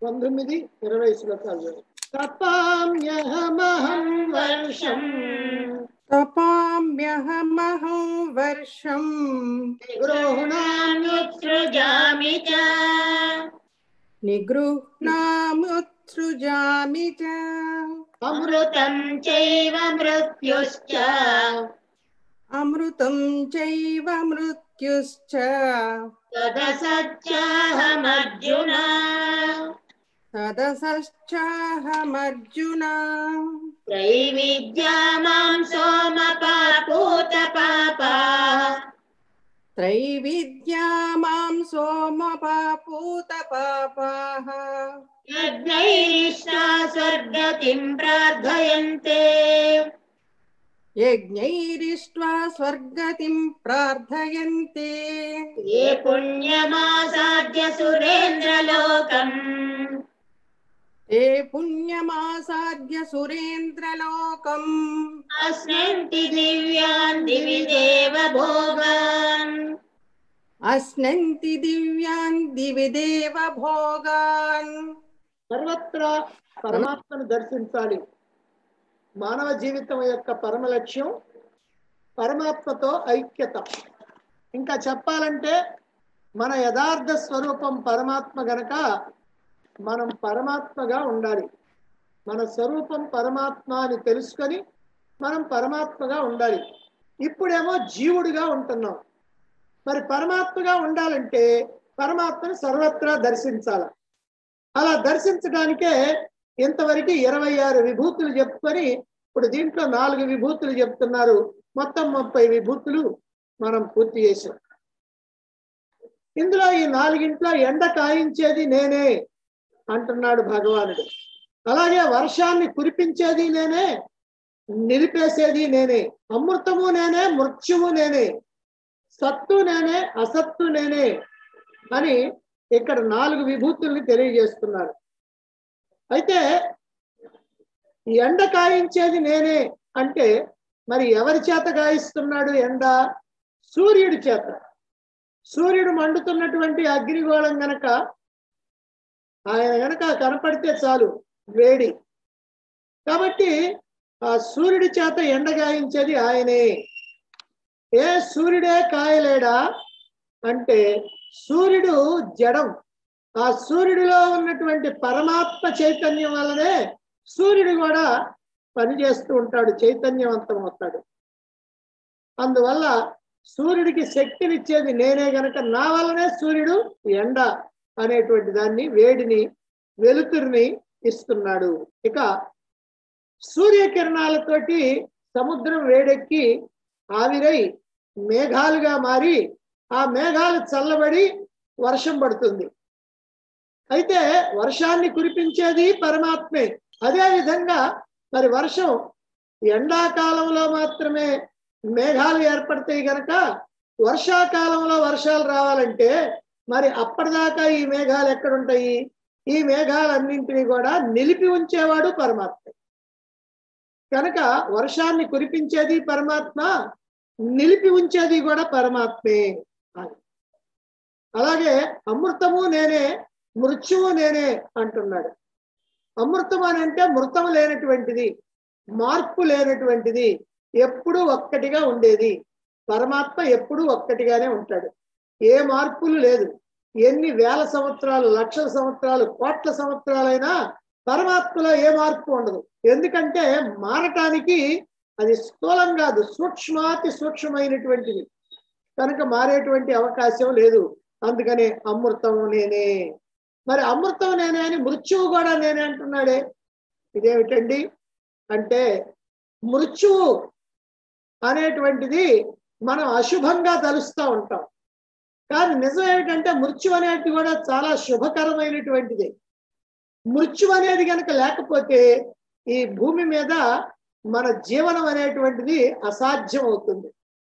పంతొమ్మిది ఇరవై శ్లోకాలు తపామ్యహమహం వర్షం तपाम्यहमहं वर्षम् గృహణాన్యుత్సృజామి చ निगृह्णामुत्सृजामि च అమృతం చైవ మృత్యుశ్చ अमृतं चैव मृत्युश्च తదసత్యాహమర్జున तदसश्चाहमर्जुन త్రైవిద్యా మాం సోమపాపూత పాపా त्रैविद्या मां सोमपापूतपापाः యజ్ఞైరిష్టా స్వర్గతిం ప్రార్థయంతే यज्ञैरिष्ट्वा स्वर्गतिं प्रार्थयन्ते ఏ పుణ్యమాసాద్య సురేంద్రలోకం ते पुण्यमासाद्य सुरेन्द्रलोकम् అస్నంతి దివ్యాన్ దివి దేవ భోగాన్ अश्नन्ति दिव्यान् दिवि देव भोगान् సర్వత్రా పరమాత్మను దర్శించాలి మానవ జీవితం యొక్క పరమ లక్ష్యం పరమాత్మతో ఐక్యత ఇంకా చెప్పాలంటే మన యథార్థ స్వరూపం పరమాత్మ గనక మనం పరమాత్మగా ఉండాలి మన స్వరూపం పరమాత్మ అని తెలుసుకొని మనం పరమాత్మగా ఉండాలి ఇప్పుడేమో జీవుడిగా ఉంటున్నాం మరి పరమాత్మగా ఉండాలంటే పరమాత్మను సర్వత్రా దర్శించాలి అలా దర్శించడానికే ఇంతవరకు ఇరవై ఆరు విభూతులు చెప్పుకొని ఇప్పుడు దీంట్లో నాలుగు విభూతులు చెప్తున్నారు మొత్తం ముప్పై విభూతులు మనం పూర్తి చేసాం ఇందులో ఈ నాలుగింట్లో ఎండ కాయించేది నేనే అంటున్నాడు భగవానుడు అలాగే వర్షాన్ని కురిపించేది నేనే నిలిపేసేది నేనే అమృతము నేనే మృత్యువు నేనే సత్తు నేనే అసత్తు నేనే అని ఇక్కడ నాలుగు విభూతుల్ని తెలియజేస్తున్నారు అయితే ఈ ఎండ కాయించేది నేనే అంటే మరి ఎవరి చేత గాయిస్తున్నాడు ఎండ సూర్యుడి చేత సూర్యుడు మండుతున్నటువంటి అగ్నిగోళం గనక ఆయన గనక కనపడితే చాలు వేడి కాబట్టి ఆ సూర్యుడి చేత ఎండ గాయించేది ఆయనే ఏ సూర్యుడే కాయలేడా అంటే సూర్యుడు జడం ఆ సూర్యుడిలో ఉన్నటువంటి పరమాత్మ చైతన్యం వల్లనే సూర్యుడు కూడా పనిచేస్తూ ఉంటాడు చైతన్యవంతం అవుతాడు అందువల్ల సూర్యుడికి శక్తినిచ్చేది నేనే గనక నా వల్లనే సూర్యుడు ఎండ అనేటువంటి దాన్ని వేడిని వెలుతురిని ఇస్తున్నాడు ఇక సూర్యకిరణాలతోటి సముద్రం వేడెక్కి ఆవిరై మేఘాలుగా మారి ఆ మేఘాలు చల్లబడి వర్షం పడుతుంది అయితే వర్షాన్ని కురిపించేది పరమాత్మే అదే విధంగా మరి వర్షం ఎండాకాలంలో మాత్రమే మేఘాలు ఏర్పడతాయి గనక వర్షాకాలంలో వర్షాలు రావాలంటే మరి అప్పటిదాకా ఈ మేఘాలు ఎక్కడుంటాయి ఈ మేఘాలన్నింటినీ కూడా నిలిపి ఉంచేవాడు పరమాత్మ కనుక వర్షాన్ని కురిపించేది పరమాత్మ నిలిపి ఉంచేది కూడా పరమాత్మే అని అలాగే అమృతము నేనే మృత్యువు నేనే అంటున్నాడు అమృతం అని అంటే మృతం లేనటువంటిది మార్పు లేనటువంటిది ఎప్పుడూ ఒక్కటిగా ఉండేది పరమాత్మ ఎప్పుడూ ఒక్కటిగానే ఉంటాడు ఏ మార్పులు లేదు ఎన్ని వేల సంవత్సరాలు లక్షల సంవత్సరాలు కోట్ల సంవత్సరాలైనా పరమాత్మలో ఏ మార్పు ఉండదు ఎందుకంటే మారటానికి అది స్థూలం కాదు సూక్ష్మాతి సూక్ష్మమైనటువంటిది కనుక మారేటువంటి అవకాశం లేదు అందుకనే అమృతం నేనే మరి అమృతం నేనే అని మృత్యువు కూడా నేనే అంటున్నాడే ఇదేమిటండి అంటే మృత్యువు అనేటువంటిది మనం అశుభంగా తలుస్తూ ఉంటాం కానీ నిజం ఏమిటంటే మృత్యు అనేది కూడా చాలా శుభకరమైనటువంటిది మృత్యు అనేది కనుక లేకపోతే ఈ భూమి మీద మన జీవనం అనేటువంటిది అసాధ్యం అవుతుంది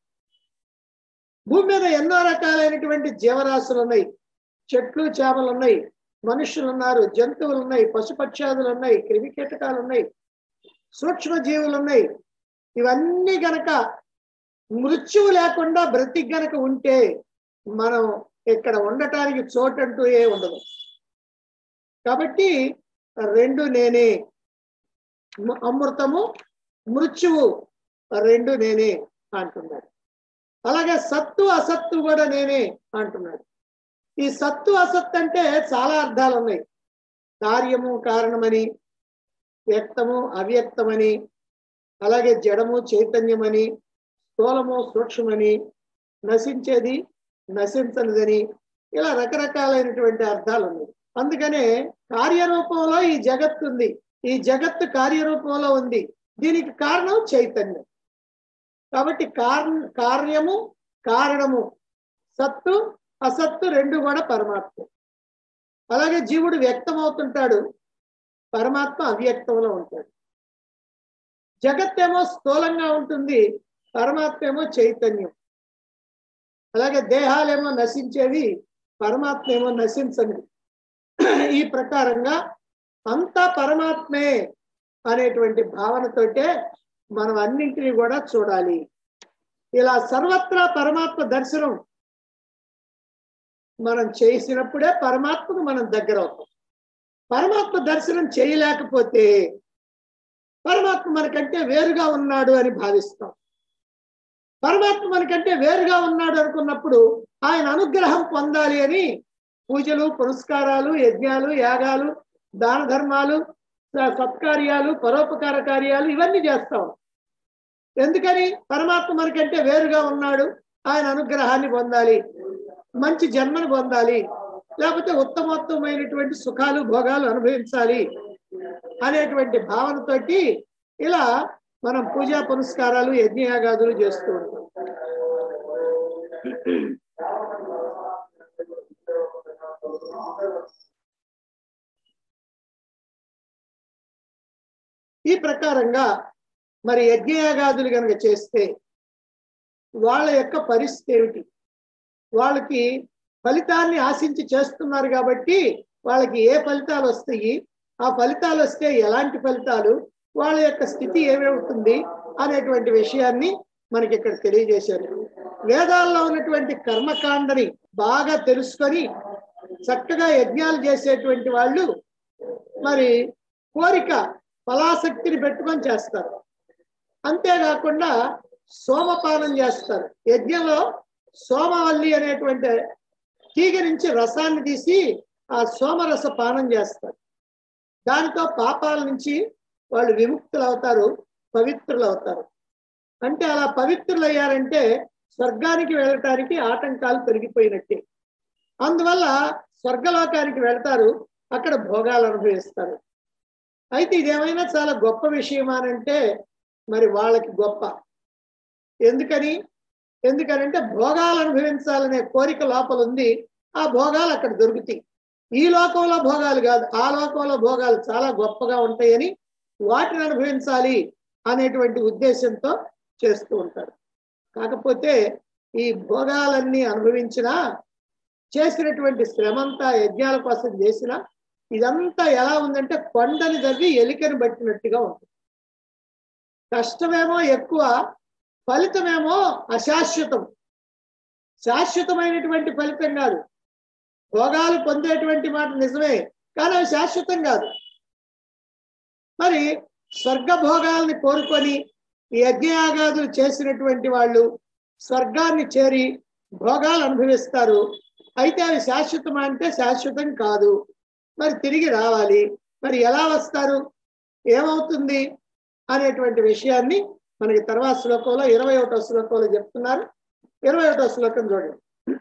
భూమి మీద ఎన్నో రకాలైనటువంటి జీవరాశులు ఉన్నాయి చెట్లు చేపలు ఉన్నాయి మనుషులు ఉన్నారు జంతువులు ఉన్నాయి పశుపక్షాదులు ఉన్నాయి క్రిమి కీటకాలు ఉన్నాయి సూక్ష్మ జీవులు ఉన్నాయి ఇవన్నీ గనక మృత్యువు లేకుండా బ్రతికి గనక ఉంటే మనం ఇక్కడ ఉండటానికి చోటంటూ ఏ ఉండదు కాబట్టి రెండు నేనే మ- అమృతము మృత్యువు రెండు నేనే అంటున్నాడు అలాగే సత్తు అసత్తు కూడా నేనే అంటున్నాడు ఈ సత్తు అసత్తు అంటే చాలా అర్థాలు ఉన్నాయి కార్యము కారణమని వ్యక్తము అవ్యక్తమని అలాగే జడము చైతన్యమని స్థూలము సూక్ష్మని నశించేది నశించనిదని ఇలా రకరకాలైనటువంటి అర్థాలు ఉన్నాయి అందుకనే కార్యరూపంలో ఈ జగత్తు ఉంది ఈ జగత్తు కార్యరూపంలో ఉంది దీనికి కారణం చైతన్యం కాబట్టి కారణ కార్యము కారణము సత్తు అసత్తు రెండు కూడా పరమాత్మ అలాగే జీవుడు వ్యక్తమవుతుంటాడు పరమాత్మ అవ్యక్తంలో ఉంటాడు జగత్తేమో స్థూలంగా ఉంటుంది పరమాత్మ ఏమో చైతన్యం అలాగే దేహాలేమో నశించేవి పరమాత్మ ఏమో నశించనివి ఈ ప్రకారంగా అంతా పరమాత్మే అనేటువంటి భావనతోటే మనం అన్నింటినీ కూడా చూడాలి ఇలా సర్వత్రా పరమాత్మ దర్శనం మనం చేసినప్పుడే పరమాత్మకు మనం దగ్గర అవుతాం పరమాత్మ దర్శనం చేయలేకపోతే పరమాత్మ మనకంటే వేరుగా ఉన్నాడు అని భావిస్తాం పరమాత్మ మనకంటే వేరుగా ఉన్నాడు అనుకున్నప్పుడు ఆయన అనుగ్రహం పొందాలి అని పూజలు పురస్కారాలు యజ్ఞాలు యాగాలు దాన ధర్మాలు స- సత్కార్యాలు పరోపకార కార్యాలు ఇవన్నీ చేస్తాం ఎందుకని పరమాత్మ మనకంటే వేరుగా ఉన్నాడు ఆయన అనుగ్రహాన్ని పొందాలి మంచి జన్మను పొందాలి లేకపోతే ఉత్తమోత్తమైనటువంటి సుఖాలు భోగాలు అనుభవించాలి అనేటువంటి భావనతోటి ఇలా మనం పూజా పురస్కారాలు యజ్ఞయాగాదులు చేస్తూ ఉంటాం ఈ ప్రకారంగా మరి యజ్ఞయాగాదులు కనుక చేస్తే వాళ్ళ యొక్క పరిస్థితి ఏమిటి వాళ్ళకి ఫలితాన్ని ఆశించి చేస్తున్నారు కాబట్టి వాళ్ళకి ఏ ఫలితాలు వస్తాయి ఆ ఫలితాలు వస్తే ఎలాంటి ఫలితాలు వాళ్ళ యొక్క స్థితి ఏమవుతుంది అనేటువంటి విషయాన్ని మనకి ఇక్కడ తెలియజేశారు వేదాల్లో ఉన్నటువంటి కర్మకాండని బాగా తెలుసుకొని చక్కగా యజ్ఞాలు చేసేటువంటి వాళ్ళు మరి కోరిక ఫలాసక్తిని పెట్టుకొని చేస్తారు అంతేకాకుండా సోమపానం చేస్తారు యజ్ఞంలో సోమవల్లి అనేటువంటి తీగ నుంచి రసాన్ని తీసి ఆ సోమరస పానం చేస్తారు దానితో పాపాల నుంచి వాళ్ళు విముక్తులు అవుతారు పవిత్రులు అవుతారు అంటే అలా పవిత్రులు అయ్యారంటే స్వర్గానికి వెళ్ళటానికి ఆటంకాలు పెరిగిపోయినట్టే అందువల్ల స్వర్గలోకానికి వెళ్తారు అక్కడ భోగాలు అనుభవిస్తారు అయితే ఇదేమైనా చాలా గొప్ప విషయం అంటే మరి వాళ్ళకి గొప్ప ఎందుకని ఎందుకనంటే భోగాలు అనుభవించాలనే కోరిక లోపల ఉంది ఆ భోగాలు అక్కడ దొరుకుతాయి ఈ లోకంలో భోగాలు కాదు ఆ లోకంలో భోగాలు చాలా గొప్పగా ఉంటాయని వాటిని అనుభవించాలి అనేటువంటి ఉద్దేశంతో చేస్తూ ఉంటారు కాకపోతే ఈ భోగాలన్నీ అనుభవించినా చేసినటువంటి శ్రమంతా యజ్ఞాల కోసం చేసిన ఇదంతా ఎలా ఉందంటే కొండని తవ్వి ఎలికని పట్టినట్టుగా ఉంటుంది కష్టమేమో ఎక్కువ ఫలితమేమో అశాశ్వతం శాశ్వతమైనటువంటి ఫలితం కాదు భోగాలు పొందేటువంటి మాట నిజమే కానీ అవి శాశ్వతం కాదు మరి స్వర్గ భోగాల్ని కోరుకొని ఈ యజ్ఞయాగాదులు చేసినటువంటి వాళ్ళు స్వర్గాన్ని చేరి భోగాలు అనుభవిస్తారు అయితే అవి శాశ్వతం అంటే శాశ్వతం కాదు మరి తిరిగి రావాలి మరి ఎలా వస్తారు ఏమవుతుంది అనేటువంటి విషయాన్ని మనకి తర్వాత శ్లోకంలో ఇరవై ఒకటో శ్లోకంలో చెప్తున్నారు ఇరవై ఒకటో శ్లోకం చూడండి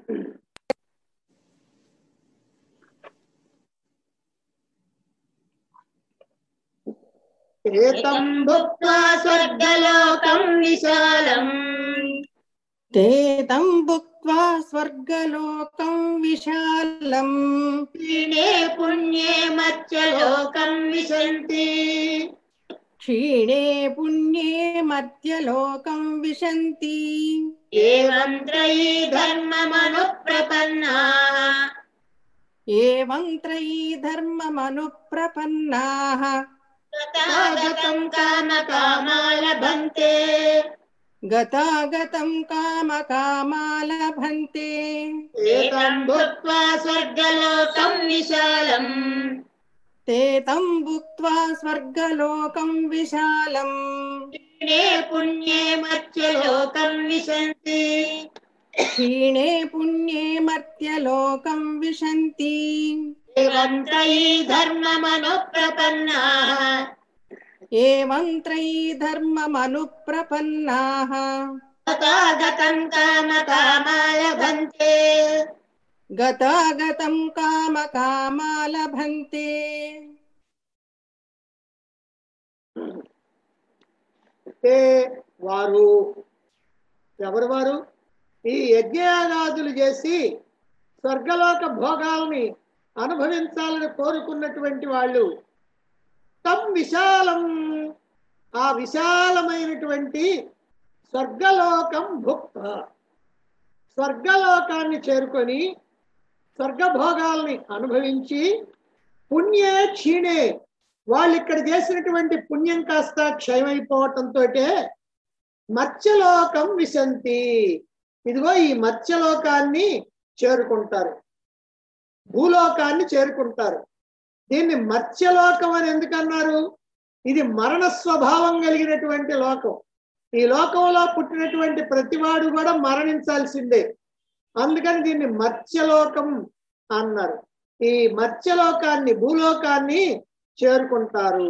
ఏతం భుక్త్వా స్వర్గలోకం విశాలం ते तं भुक्त्वा स्वर्गलोकं विशालम् క్షీణే పుణ్యే మత్స్యలోకం విశంతి क्षीणे पुण्ये मध्यलोकं विशन्ति ఏవం త్రయీ ధర్మమనుప్రపన్నా एवं त्रयी धर्ममनुप्रपन्नाः తథాగతం కామ కామా లభంతే गतागतं कामकामा लभन्ते ఏతం భుక్త్వా స్వర్గలోకం విశాలం ते तं भुक्त्वा स्वर्गलोकं विशालम् क्षीणे पुण्ये मर्त्यलोकं विशन्ति क्षीणे पुण्ये मर्त्यलोकं विशन्ति एवं त्रयी धर्ममनुप्रपन्नाः एवं त्रयी धर्ममनुप्रपन्नाः तथागतं कामकामा लभन्ते गतागतं कामकामा लभन्ते అంటే వారు ఎవరు వారు ఈ యజ్ఞయాగాదులు చేసి స్వర్గలోక భోగాల్ని అనుభవించాలని కోరుకున్నటువంటి వాళ్ళు తం విశాలం ఆ విశాలమైనటువంటి స్వర్గలోకం భుక్త స్వర్గలోకాన్ని చేరుకొని స్వర్గభోగాల్ని అనుభవించి పుణ్యే క్షీణే వాళ్ళు ఇక్కడ చేసినటువంటి పుణ్యం కాస్త క్షయమైపోవటంతో మత్స్యలోకం విశంతి ఇదిగో ఈ మత్స్యలోకాన్ని చేరుకుంటారు భూలోకాన్ని చేరుకుంటారు దీన్ని మత్స్యలోకం అని ఎందుకన్నారు ఇది మరణ స్వభావం కలిగినటువంటి లోకం ఈ లోకంలో పుట్టినటువంటి ప్రతివాడు కూడా మరణించాల్సిందే అందుకని దీన్ని మత్స్యలోకం అన్నారు ఈ మత్స్యలోకాన్ని భూలోకాన్ని చేరుకుంటారు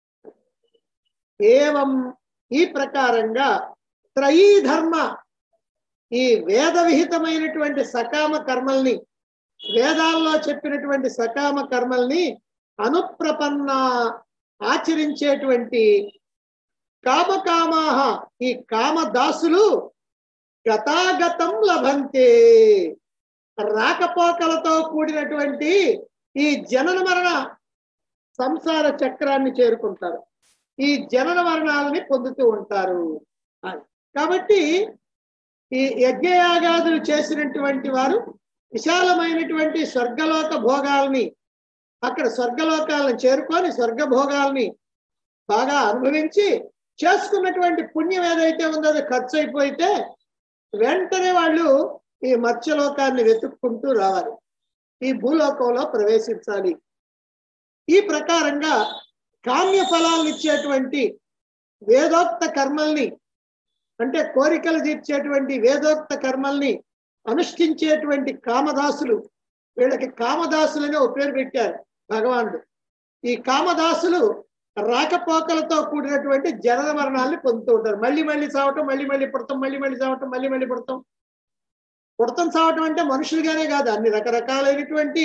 ఏవం ఈ ప్రకారంగా త్రయీ ధర్మ ఈ వేద విహితమైనటువంటి సకామ కర్మల్ని వేదాల్లో చెప్పినటువంటి సకామ కర్మల్ని అనుప్రపన్న ఆచరించేటువంటి కామకామాహ ఈ కామదాసులు గతాగతం లభంతే రాకపోకలతో కూడినటువంటి ఈ జనన మరణ సంసార చక్రాన్ని చేరుకుంటారు ఈ జనన మరణాలని పొందుతూ ఉంటారు అని. కాబట్టి ఈ యజ్ఞయాగాదులు చేసినటువంటి వారు విశాలమైనటువంటి స్వర్గలోక భోగాల్ని అక్కడ స్వర్గలోకాలను చేరుకొని స్వర్గ భోగాల్ని బాగా అనుభవించి చేసుకున్నటువంటి పుణ్యం ఏదైతే ఉందో అది ఖర్చు అయిపోతే వెంటనే వాళ్ళు ఈ మత్స్యలోకాన్ని వెతుక్కుంటూ రావాలి ఈ భూలోకంలో ప్రవేశించాలి ఈ ప్రకారంగా కామ్య ఫలాలను ఇచ్చేటువంటి వేదోక్త కర్మల్ని అంటే కోరికలు తీర్చేటువంటి వేదోక్త కర్మల్ని అనుష్ఠించేటువంటి కామదాసులు వీళ్ళకి కామదాసులని ఒక పేరు పెట్టారు భగవానుడు ఈ కామదాసులు రాకపోకలతో కూడినటువంటి జనన మరణాలని పొందుతూ ఉంటారు మళ్ళీ మళ్ళీ చావటం మళ్ళీ మళ్ళీ పుడతాం మళ్ళీ మళ్ళీ చావటం మళ్ళీ మళ్ళీ పుడతాం పుడతం చావటం అంటే మనుషులుగానే కాదు అన్ని రకరకాలైనటువంటి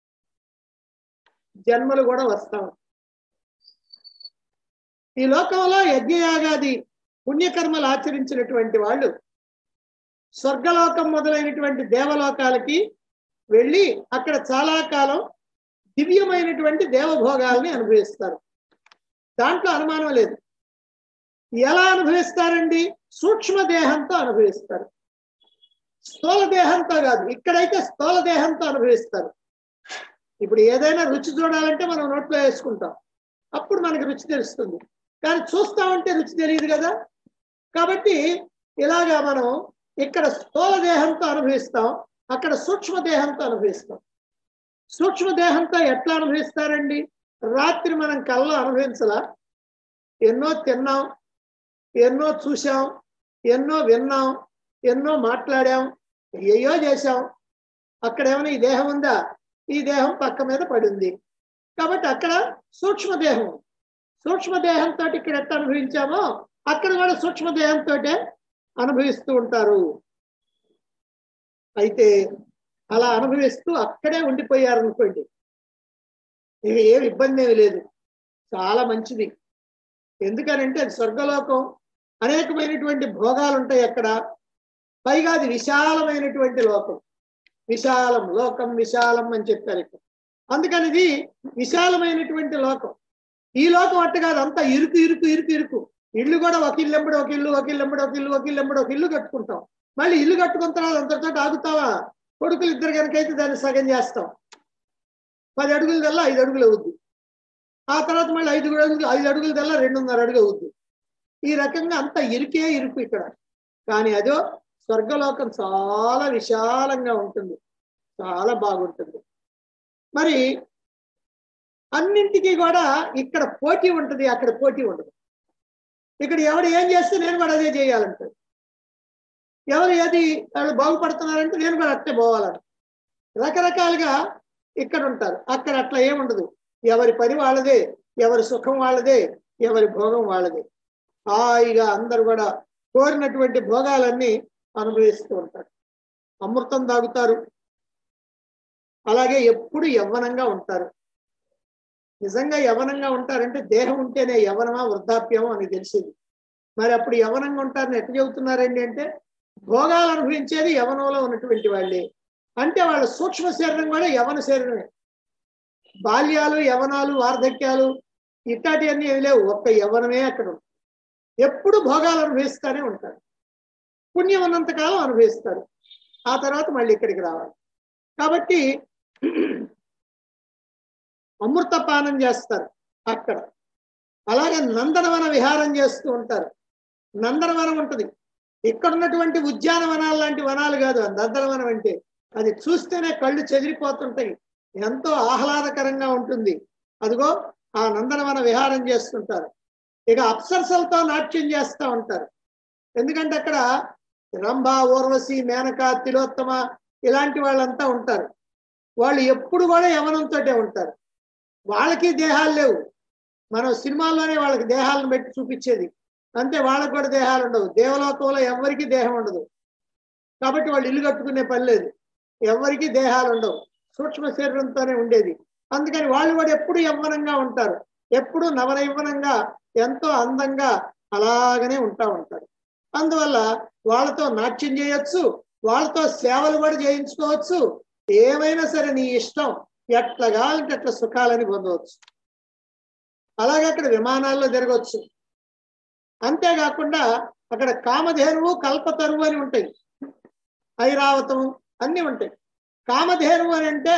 జన్మలు కూడా వస్తాం ఈ లోకంలో యజ్ఞయాగాది పుణ్యకర్మలు ఆచరించినటువంటి వాళ్ళు స్వర్గలోకం మొదలైనటువంటి దేవలోకాలకి వెళ్ళి అక్కడ చాలా కాలం దివ్యమైనటువంటి దేవభోగాల్ని అనుభవిస్తారు దాంట్లో అనుమానం లేదు ఎలా అనుభవిస్తారండి సూక్ష్మ దేహంతో అనుభవిస్తారు స్థూల దేహంతో కాదు ఇక్కడైతే స్థూల దేహంతో అనుభవిస్తారు ఇప్పుడు ఏదైనా రుచి చూడాలంటే మనం నోట్లో వేసుకుంటాం అప్పుడు మనకి రుచి తెలుస్తుంది కానీ చూస్తామంటే రుచి తెలియదు కదా కాబట్టి ఇలాగా మనం ఇక్కడ స్థూల దేహంతో అనుభవిస్తాం అక్కడ సూక్ష్మ దేహంతో అనుభవిస్తాం సూక్ష్మ దేహంతో ఎట్లా అనుభవిస్తారండి రాత్రి మనం కళ్ళలో అనుభవించలా ఎన్నో తిన్నాం ఎన్నో చూసాం ఎన్నో విన్నాం ఎన్నో మాట్లాడాం ఏయో చేశాం అక్కడ ఏమైనా ఈ దేహం ఉందా ఈ దేహం పక్క మీద పడింది కాబట్టి అక్కడ సూక్ష్మదేహం సూక్ష్మదేహంతో ఇక్కడ ఎట్లా అనుభవించామో అక్కడ కూడా సూక్ష్మదేహంతో అనుభవిస్తూ ఉంటారు అయితే అలా అనుభవిస్తూ అక్కడే ఉండిపోయారు అనుకోండి ఇక ఏం ఇబ్బంది ఏమి లేదు చాలా మంచిది ఎందుకనంటే అది స్వర్గలోకం అనేకమైనటువంటి భోగాలు ఉంటాయి అక్కడ పైగా అది విశాలమైనటువంటి లోకం విశాలం లోకం విశాలం అని చెప్పారు ఇక్కడ అందుకని ఇది విశాలమైనటువంటి లోకం ఈ లోకం అట్ట కాదు అంతా ఇరుకు ఇరుకు ఇరుకు ఇరుకు ఇల్లు కూడా ఒక ఇల్లు ఎంబడి ఒక ఇల్లు ఒక ఇల్లు ఎంబడి ఒక ఇల్లు ఒక ఇల్లు ఎంబడి ఒక ఇల్లు కట్టుకుంటాం మళ్ళీ ఇల్లు కట్టుకున్న తర్వాత అంతటితో ఆగుతావా కొడుకులు ఇద్దరు కనుకైతే దాన్ని సగం చేస్తాం పది అడుగుల దల్లా ఐదు అడుగులు అవుద్ది ఆ తర్వాత మళ్ళీ ఐదు అడుగులు ఐదు అడుగుల దల్లా రెండున్నర అడుగు అవుద్ది ఈ రకంగా అంత ఇరుకే ఇరుకు ఇక్కడ కానీ అదో స్వర్గలోకం చాలా విశాలంగా ఉంటుంది చాలా బాగుంటుంది మరి అన్నింటికీ కూడా ఇక్కడ పోటీ ఉంటుంది అక్కడ పోటీ ఉండదు ఇక్కడ ఎవడు ఏం చేస్తే నేను కూడా అదే చేయాలంటాడు ఎవరు ఏది వాళ్ళు బాగుపడుతున్నారంటే నేను కూడా అట్టే పోవాలని రకరకాలుగా ఇక్కడ ఉంటారు అక్కడ అట్లా ఏముండదు ఎవరి పని వాళ్ళదే ఎవరి సుఖం వాళ్ళదే ఎవరి భోగం వాళ్ళదే హాయిగా అందరు కూడా కోరినటువంటి భోగాలన్నీ అనుభవిస్తూ ఉంటారు అమృతం తాగుతారు అలాగే ఎప్పుడు యవ్వనంగా ఉంటారు నిజంగా యవ్వనంగా ఉంటారంటే దేహం ఉంటేనే యవ్వనమా వృద్ధాప్యమో అని తెలిసింది మరి అప్పుడు యవ్వనంగా ఉంటారని ఎట్లా చెబుతున్నారండి అంటే భోగాలు అనుభవించేది యవనంలో ఉన్నటువంటి వాళ్ళే అంటే వాళ్ళ సూక్ష్మ శరీరం కూడా యవన శరీరమే బాల్యాలు యవనాలు వార్ధక్యాలు ఇట్లాంటివన్నీ ఏమి లేవు ఒక్క యవనమే అక్కడ ఉంటుంది ఎప్పుడు భోగాలు అనుభవిస్తూనే ఉంటారు పుణ్యం ఉన్నంతకాలం అనుభవిస్తారు ఆ తర్వాత మళ్ళీ ఇక్కడికి రావాలి కాబట్టి అమృత పానం చేస్తారు అక్కడ అలాగే నందనవన విహారం చేస్తూ ఉంటారు నందనవనం ఉంటుంది ఇక్కడ ఉన్నటువంటి ఉద్యానవనాలు లాంటి వనాలు కాదు ఆ నందనవనం అంటే అది చూస్తేనే కళ్ళు చెదిరిపోతుంటాయి ఎంతో ఆహ్లాదకరంగా ఉంటుంది అదిగో ఆ నందనవన విహారం చేస్తుంటారు ఇక అప్సరసలతో నాట్యం చేస్తూ ఉంటారు ఎందుకంటే అక్కడ రంభ ఊర్వశి మేనక తిలోత్తమ ఇలాంటి వాళ్ళంతా ఉంటారు వాళ్ళు ఎప్పుడు కూడా యవనంతో ఉంటారు వాళ్ళకి దేహాలు లేవు మనం సినిమాల్లోనే వాళ్ళకి దేహాలను పెట్టి చూపించేది అంతే వాళ్ళకి కూడా దేహాలు ఉండవు దేవలోకంలో ఎవరికి దేహం ఉండదు కాబట్టి వాళ్ళు ఇల్లు కట్టుకునే పని లేదు ఎవరికి దేహాలు ఉండవు సూక్ష్మ శరీరంతోనే ఉండేది అందుకని వాళ్ళు కూడా ఎప్పుడు యవ్వనంగా ఉంటారు ఎప్పుడు నవనయవ్వనంగా ఎంతో అందంగా అలాగనే ఉంటా ఉంటారు అందువల్ల వాళ్ళతో నాట్యం చేయొచ్చు వాళ్ళతో సేవలు కూడా చేయించుకోవచ్చు ఏమైనా సరే నీ ఇష్టం ఎట్లా కావాలంటే అట్లా సుఖాలని పొందవచ్చు అలాగే అక్కడ విమానాల్లో తిరగవచ్చు అంతేకాకుండా అక్కడ కామధేనువు కల్పతరువు అని ఉంటాయి ఐరావతం అన్ని ఉంటాయి కామధేనువు అని అంటే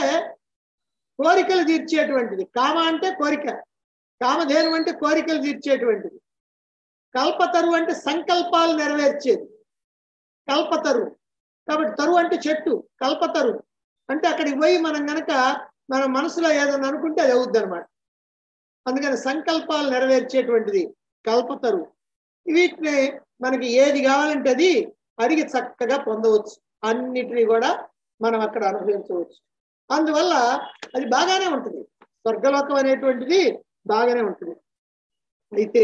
కోరికలు తీర్చేటువంటిది కామ అంటే కోరిక కామధేను అంటే కోరికలు తీర్చేటువంటిది కల్పతరువు అంటే సంకల్పాలు నెరవేర్చేది కల్పతరువు కాబట్టి తరువు అంటే చెట్టు కల్పతరువు అంటే అక్కడికి పోయి మనం గనక మన మనసులో ఏదైనా అనుకుంటే అది అవుద్ది అనమాట అందుకని సంకల్పాలు నెరవేర్చేటువంటిది కల్పతరువు వీటిని మనకి ఏది కావాలంటే అది అడిగి చక్కగా పొందవచ్చు అన్నిటినీ కూడా మనం అక్కడ అనుభవించవచ్చు అందువల్ల అది బాగానే ఉంటుంది స్వర్గలోకం అనేటువంటిది బాగానే ఉంటుంది అయితే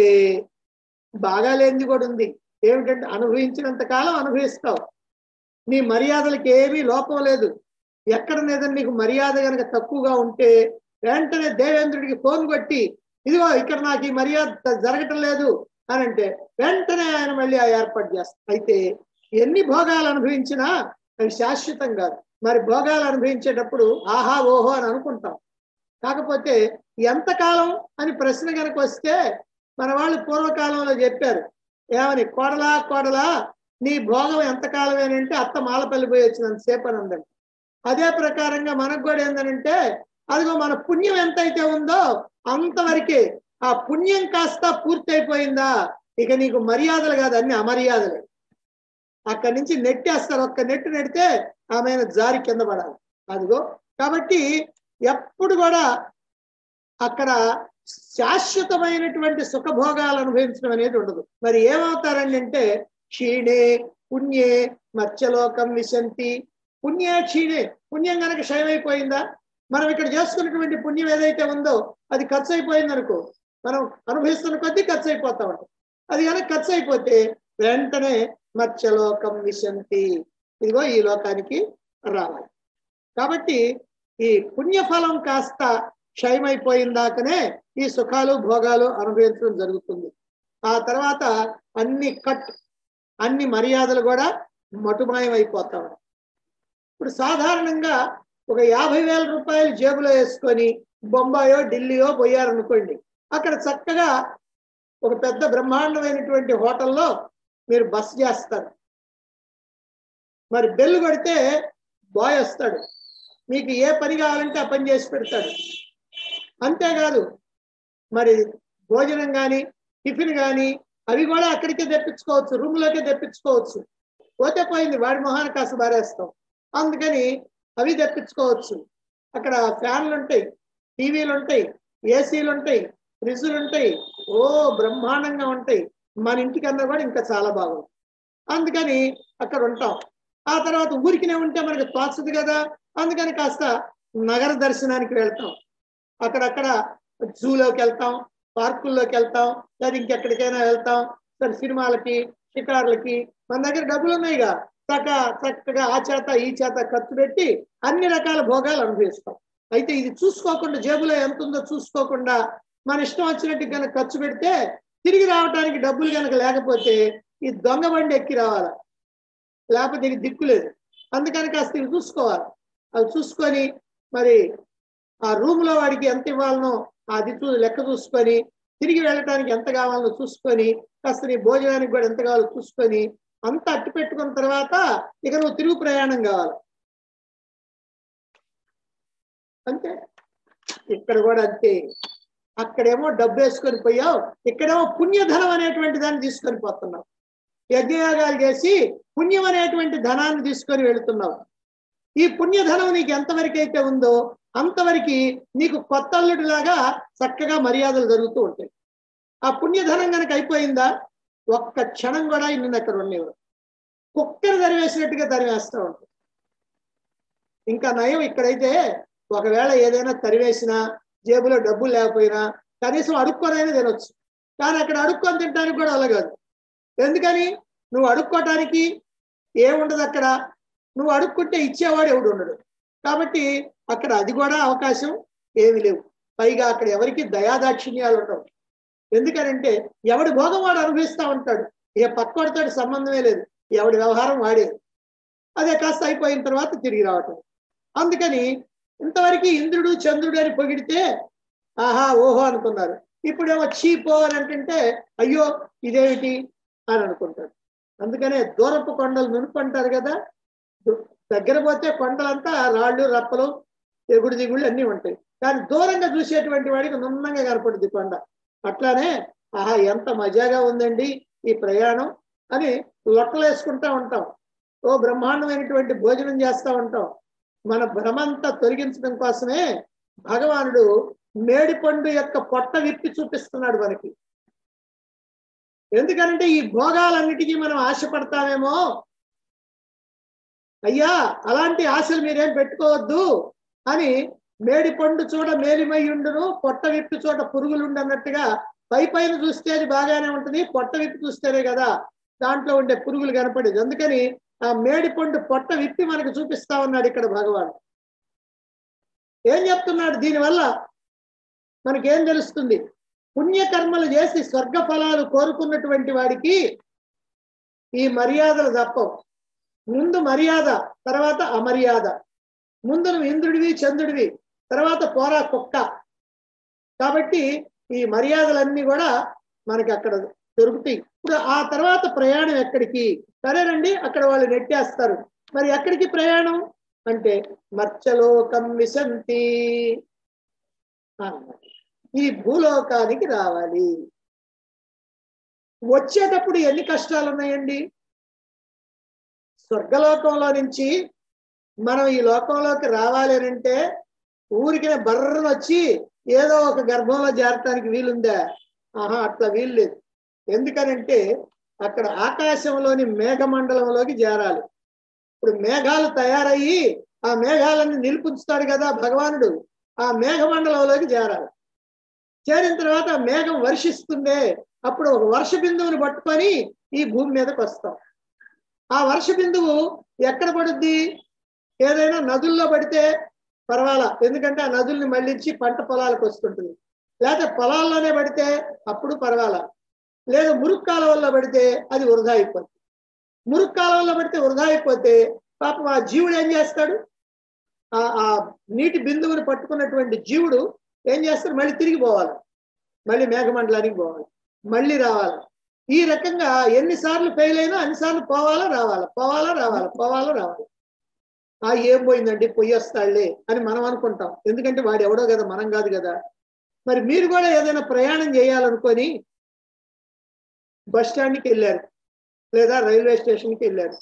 బాగా లేనిది కూడా ఉంది ఏమిటంటే అనుభవించినంత కాలం అనుభవిస్తావు నీ మర్యాదలకి ఏమీ లోపం లేదు ఎక్కడ ఏదైనా నీకు మర్యాద కనుక తక్కువగా ఉంటే వెంటనే దేవేంద్రుడికి ఫోన్ కొట్టి ఇదిగో ఇక్కడ నాకు ఈ మర్యాద జరగటం లేదు అని అంటే వెంటనే ఆయన మళ్ళీ ఆ ఏర్పాటు చేస్తారు అయితే ఎన్ని భోగాలు అనుభవించినా అవి శాశ్వతం కాదు మరి భోగాలు అనుభవించేటప్పుడు ఆహా ఓహో అని అనుకుంటాం కాకపోతే ఎంతకాలం అని ప్రశ్న కనుక వస్తే మన వాళ్ళు పూర్వకాలంలో చెప్పారు ఏమని కోడలా కోడలా నీ భోగం ఎంతకాలమేనంటే అత్త మాలపల్లి పోయి వచ్చినంత సేపు అని ఉందండి అదే ప్రకారంగా మనకు కూడా ఏంటంటే అదిగో మన పుణ్యం ఎంతైతే ఉందో అంతవరకే ఆ పుణ్యం కాస్త పూర్తయిపోయిందా ఇక నీకు మర్యాదలు కాదు అన్ని అమర్యాదలే అక్కడి నుంచి నెట్టేస్తారు ఒక్క నెట్టు నెడితే ఆమె జారి కింద పడాలి అదిగో కాబట్టి ఎప్పుడు కూడా అక్కడ శాశ్వతమైనటువంటి సుఖభోగాలు అనుభవించడం అనేది ఉండదు మరి ఏమవుతారండి అంటే క్షీణే పుణ్యే మత్స్యలోకం విశంతి పుణ్యే క్షీణే పుణ్యం కనుక క్షయమైపోయిందా మనం ఇక్కడ చేసుకున్నటువంటి పుణ్యం ఏదైతే ఉందో అది ఖర్చు అయిపోయింది అనుకో మనం అనుభవిస్తున్న కొద్దీ ఖర్చు అయిపోతా ఉంటాం అది కనుక ఖర్చు అయిపోతే వెంటనే మత్స్యలోకం విశంతి ఇదిగో ఈ లోకానికి రావాలి కాబట్టి ఈ పుణ్యఫలం కాస్త క్షయమైపోయిన దాకనే ఈ సుఖాలు భోగాలు అనుభవించడం జరుగుతుంది ఆ తర్వాత అన్ని కట్ అన్ని మర్యాదలు కూడా మటుమాయం అయిపోతా ఉన్నాయి ఇప్పుడు సాధారణంగా ఒక యాభై వేల రూపాయలు జేబులో వేసుకొని బొంబాయో ఢిల్లీయో పోయారనుకోండి అక్కడ చక్కగా ఒక పెద్ద బ్రహ్మాండమైనటువంటి హోటల్లో మీరు బస్ చేస్తారు మరి బెల్లు కొడితే బాయ్ వస్తాడు మీకు ఏ పని కావాలంటే ఆ పని చేసి పెడతాడు అంతేకాదు మరి భోజనం కానీ టిఫిన్ కానీ అవి కూడా అక్కడికే తెప్పించుకోవచ్చు రూమ్లోకే తెప్పించుకోవచ్చు పోతే పోయింది వాడి మొహాన్ని కాస్త బారేస్తాం అందుకని అవి తెప్పించుకోవచ్చు అక్కడ ఫ్యాన్లు ఉంటాయి టీవీలు ఉంటాయి ఏసీలు ఉంటాయి ఫ్రిడ్జ్లు ఉంటాయి ఓ బ్రహ్మాండంగా ఉంటాయి మన ఇంటికన్నా కూడా ఇంకా చాలా బాగుంది అందుకని అక్కడ ఉంటాం ఆ తర్వాత ఊరికినే ఉంటే మనకి తోచదు కదా అందుకని కాస్త నగర దర్శనానికి వెళ్తాం అక్కడక్కడ జూలోకి వెళ్తాం పార్కుల్లోకి వెళ్తాం లేదా ఇంకెక్కడికైనా వెళ్తాం సరే సినిమాలకి షికార్లకి మన దగ్గర డబ్బులు ఉన్నాయిగా చక్క చక్కగా ఆ చేత ఈ చేత ఖర్చు పెట్టి అన్ని రకాల భోగాలు అనుభవిస్తాం అయితే ఇది చూసుకోకుండా జేబులో ఎంత ఉందో చూసుకోకుండా మన ఇష్టం వచ్చినట్టు కనుక ఖర్చు పెడితే తిరిగి రావడానికి డబ్బులు కనుక లేకపోతే ఈ దొంగ బండి ఎక్కి రావాలి లేకపోతే ఇది దిక్కు లేదు అందుకని కాస్త ఇవి చూసుకోవాలి అవి చూసుకొని మరి ఆ రూమ్ లో వాడికి ఎంత ఇవ్వాలనో అది చూ లెక్క చూసుకొని తిరిగి వెళ్ళటానికి ఎంత కావాలనో చూసుకొని కాస్త నీ భోజనానికి కూడా ఎంత కావాలో చూసుకొని అంత అట్టు పెట్టుకున్న తర్వాత ఇక నువ్వు తిరుగు ప్రయాణం కావాలి అంతే ఇక్కడ కూడా అంతే అక్కడేమో డబ్బు వేసుకొని పోయావు ఇక్కడేమో పుణ్యధనం అనేటువంటి దాన్ని తీసుకొని పోతున్నావు యజ్ఞయాగాలు చేసి పుణ్యం అనేటువంటి ధనాన్ని తీసుకొని వెళుతున్నావు ఈ పుణ్యధనం నీకు ఎంతవరకు అయితే ఉందో అంతవరకు నీకు కొత్త అల్లుడిలాగా చక్కగా మర్యాదలు జరుగుతూ ఉంటాయి ఆ పుణ్యధనం కనుక అయిపోయిందా ఒక్క క్షణం కూడా నిన్ను అక్కడ ఉండేవారు కుక్కను తరివేసినట్టుగా తరివేస్తూ ఉంటాయి ఇంకా నయం ఇక్కడైతే ఒకవేళ ఏదైనా తరివేసినా జేబులో డబ్బులు లేకపోయినా కనీసం అడుక్కొనైనా తినొచ్చు కానీ అక్కడ అడుక్కొని తినడానికి కూడా అలా కాదు ఎందుకని నువ్వు అడుక్కోవటానికి ఏముండదు అక్కడ నువ్వు అడుక్కుంటే ఇచ్చేవాడు ఎవడు ఉండడు కాబట్టి అక్కడ అది కూడా అవకాశం ఏమి లేవు పైగా అక్కడ ఎవరికి దయాదాక్షిణ్యాలు ఉండవు ఎందుకనంటే ఎవడి భోగం వాడు అనుభవిస్తూ ఉంటాడు ఏ పక్కోడితో సంబంధమే లేదు ఎవడి వ్యవహారం వాడే అదే కాస్త అయిపోయిన తర్వాత తిరిగి రావటం అందుకని ఇంతవరకు ఇంద్రుడు చంద్రుడు అని పొగిడితే ఆహా ఓహో అనుకున్నారు ఇప్పుడేమో చీపో అని అంటుంటే అయ్యో ఇదేమిటి అని అనుకుంటారు అందుకనే దూరపు కొండలు నునుపు అంటారు కదా దగ్గర పోతే కొండలంతా రాళ్ళు రప్పలు ఎగుడు దిగుళ్ళు అన్నీ ఉంటాయి కానీ దూరంగా చూసేటువంటి వాడికి నున్నంగా కనపడుద్ది కొండ అట్లానే ఆహా ఎంత మజాగా ఉందండి ఈ ప్రయాణం అని లొట్టలేసుకుంటా ఉంటాం ఓ బ్రహ్మాండమైనటువంటి భోజనం చేస్తూ ఉంటాం మన భ్రమంతా తొలగించడం కోసమే భగవానుడు మేడిపండు యొక్క పొట్ట విప్పి చూపిస్తున్నాడు మనకి ఎందుకంటే ఈ భోగాలన్నిటికీ మనం ఆశపడతామేమో అయ్యా అలాంటి ఆశలు మీరేం పెట్టుకోవద్దు అని మేడి పండు చూడ మేలిమయ్యుండును పొట్ట విప్పి చోట పురుగులుండు అన్నట్టుగా పై పైన చూస్తే అది బాగానే ఉంటుంది పొట్ట విప్పి చూస్తేనే కదా దాంట్లో ఉండే పురుగులు కనపడేది అందుకని ఆ మేడి పండు పొట్ట విప్పి మనకు చూపిస్తా ఉన్నాడు ఇక్కడ భగవాన్ ఏం చెప్తున్నాడు దీనివల్ల మనకేం తెలుస్తుంది పుణ్యకర్మలు చేసి స్వర్గ ఫలాలు కోరుకున్నటువంటి వాడికి ఈ మర్యాదలు తప్పవు ముందు మర్యాద తర్వాత అమర్యాద ముందు నువ్వు ఇంద్రుడివి చంద్రుడివి తర్వాత పోరా కుక్క కాబట్టి ఈ మర్యాదలన్నీ కూడా మనకి అక్కడ దొరుకుతాయి ఇప్పుడు ఆ తర్వాత ప్రయాణం ఎక్కడికి సరేనండి అక్కడ వాళ్ళు నెట్టేస్తారు మరి ఎక్కడికి ప్రయాణం అంటే మత్స్యలోకం విశంతి అన్నమాట ఈ భూలోకానికి రావాలి వచ్చేటప్పుడు ఎన్ని కష్టాలు ఉన్నాయండి స్వర్గలోకంలో నుంచి మనం ఈ లోకంలోకి రావాలి అని అంటే ఊరికి బర్రను వచ్చి ఏదో ఒక గర్భంలో చేరటానికి వీలుందా ఆహా అట్లా వీలు లేదు ఎందుకనంటే అక్కడ ఆకాశంలోని మేఘమండలంలోకి చేరాలి ఇప్పుడు మేఘాలు తయారయ్యి ఆ మేఘాలన్నీ నిలుపుంచుతాడు కదా భగవానుడు ఆ మేఘమండలంలోకి చేరాలి చేరిన తర్వాత ఆ మేఘం వర్షిస్తుందే అప్పుడు ఒక వర్ష బిందువుని పట్టుకొని ఈ భూమి మీదకి వస్తాం ఆ వర్ష బిందువు ఎక్కడ పడుద్ది ఏదైనా నదుల్లో పడితే పర్వాలా ఎందుకంటే ఆ నదుల్ని మళ్ళించి పంట పొలాలకు వస్తుంటుంది లేకపోతే పొలాల్లోనే పడితే అప్పుడు పర్వాలా లేదా మురుగు కాలువల్లో పడితే అది వృధా అయిపోతుంది మురుగు కాలువల్లో పడితే వృధా అయిపోతే పాపం ఆ జీవుడు ఏం చేస్తాడు ఆ ఆ నీటి బిందువుని పట్టుకున్నటువంటి జీవుడు ఏం చేస్తాడు మళ్ళీ తిరిగి పోవాలి మళ్ళీ మేఘమండలానికి పోవాలి మళ్ళీ రావాలి ఈ రకంగా ఎన్నిసార్లు ఫెయిల్ అయినా అన్నిసార్లు పోవాలా రావాలా పోవాలా రావాలా పోవాలా రావాలి ఆ ఏం పోయిందండి పొయ్యి వస్తాడులే అని మనం అనుకుంటాం ఎందుకంటే వాడు ఎవడో కదా మనం కాదు కదా మరి మీరు కూడా ఏదైనా ప్రయాణం చేయాలనుకొని బస్ స్టాండ్కి వెళ్ళారు లేదా రైల్వే స్టేషన్కి వెళ్ళారు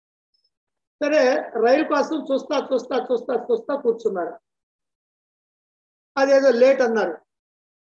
సరే రైలు కోసం చూస్తా చూస్తా చూస్తా చూస్తా కూర్చున్నారు అదేదో లేట్ అన్నారు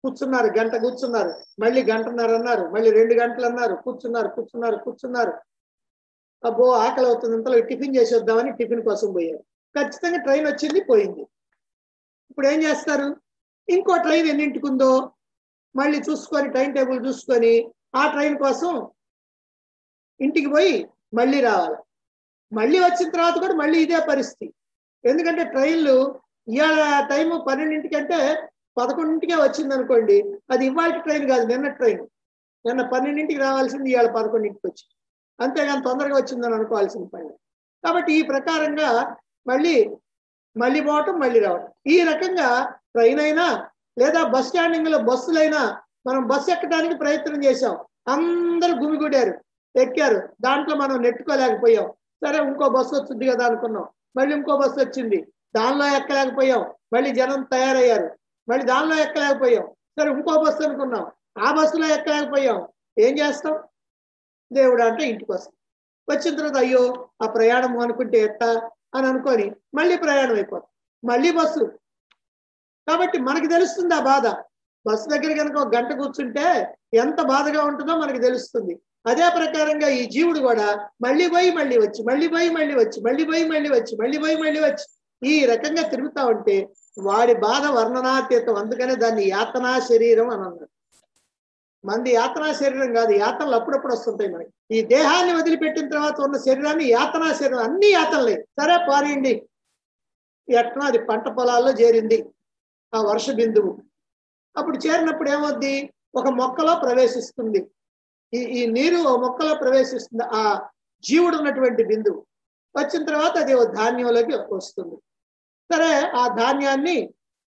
కూర్చున్నారు గంట కూర్చున్నారు మళ్ళీ గంటన్నర అన్నారు మళ్ళీ రెండు గంటలు అన్నారు కూర్చున్నారు కూర్చున్నారు కూర్చున్నారు అబ్బో ఆకలి అవుతుంది ఇంతలో టిఫిన్ చేసి వద్దామని టిఫిన్ కోసం పోయారు ఖచ్చితంగా ట్రైన్ వచ్చింది పోయింది ఇప్పుడు ఏం చేస్తారు ఇంకో ట్రైన్ ఎన్నింటికి ఉందో మళ్ళీ చూసుకొని టైం టేబుల్ చూసుకొని ఆ ట్రైన్ కోసం ఇంటికి పోయి మళ్ళీ రావాలి మళ్ళీ వచ్చిన తర్వాత కూడా మళ్ళీ ఇదే పరిస్థితి ఎందుకంటే ట్రైన్లు ఇవాళ టైం పన్నెండింటికంటే పదకొండింటికే వచ్చింది అనుకోండి అది ఇవాళ ట్రైన్ కాదు నిన్న ట్రైన్ నిన్న పన్నెండింటికి రావాల్సింది ఇవాళ పదకొండింటికి వచ్చింది అంతేగాని తొందరగా వచ్చిందని అనుకోవాల్సిన పని కాబట్టి ఈ ప్రకారంగా మళ్ళీ మళ్ళీ పోవటం మళ్ళీ రావటం ఈ రకంగా ట్రైన్ అయినా లేదా బస్ స్టాండింగ్ లో బస్సులైనా మనం బస్సు ఎక్కడానికి ప్రయత్నం చేశాం అందరూ గుమిగూడారు ఎక్కారు దాంట్లో మనం నెట్టుకోలేకపోయాం సరే ఇంకో బస్సు వచ్చింది కదా అనుకున్నాం మళ్ళీ ఇంకో బస్సు వచ్చింది దానిలో ఎక్కలేకపోయాం మళ్ళీ జనం తయారయ్యారు మళ్ళీ దానిలో ఎక్కలేకపోయాం సరే ఇంకో బస్సు అనుకున్నాం ఆ బస్సులో ఎక్కలేకపోయాం ఏం చేస్తాం దేవుడు అంటే ఇంటికి వస్తాం వచ్చిన తర్వాత అయ్యో ఆ ప్రయాణం అనుకుంటే ఎట్టా అని అనుకొని మళ్ళీ ప్రయాణం అయిపోతాం మళ్ళీ బస్సు కాబట్టి మనకి తెలుస్తుంది ఆ బాధ బస్సు దగ్గర కనుక ఒక గంట కూర్చుంటే ఎంత బాధగా ఉంటుందో మనకి తెలుస్తుంది అదే ప్రకారంగా ఈ జీవుడు కూడా మళ్ళీ పోయి మళ్ళీ వచ్చి మళ్ళీ పోయి మళ్ళీ వచ్చి మళ్ళీ పోయి మళ్ళీ వచ్చి మళ్ళీ పోయి మళ్ళీ వచ్చి ఈ రకంగా తిరుగుతా ఉంటే వాడి బాధ వర్ణనాతీతం అందుకనే దాన్ని యాతనా శరీరం అని అన్నారు మంది యాతనా శరీరం కాదు యాతనలు అప్పుడప్పుడు వస్తుంటాయి మనకి ఈ దేహాన్ని వదిలిపెట్టిన తర్వాత ఉన్న శరీరాన్ని యాతనా శరీరం అన్ని యాతనలే సరే పారేయండి ఎట్లా అది పంట పొలాల్లో చేరింది ఆ వర్ష బిందువు అప్పుడు చేరినప్పుడు ఏమవుద్ది ఒక మొక్కలో ప్రవేశిస్తుంది ఈ ఈ నీరు ఒక మొక్కలో ప్రవేశిస్తుంది ఆ జీవుడు ఉన్నటువంటి బిందువు వచ్చిన తర్వాత అది ఓ ధాన్యంలోకి వస్తుంది సరే ఆ ధాన్యాన్ని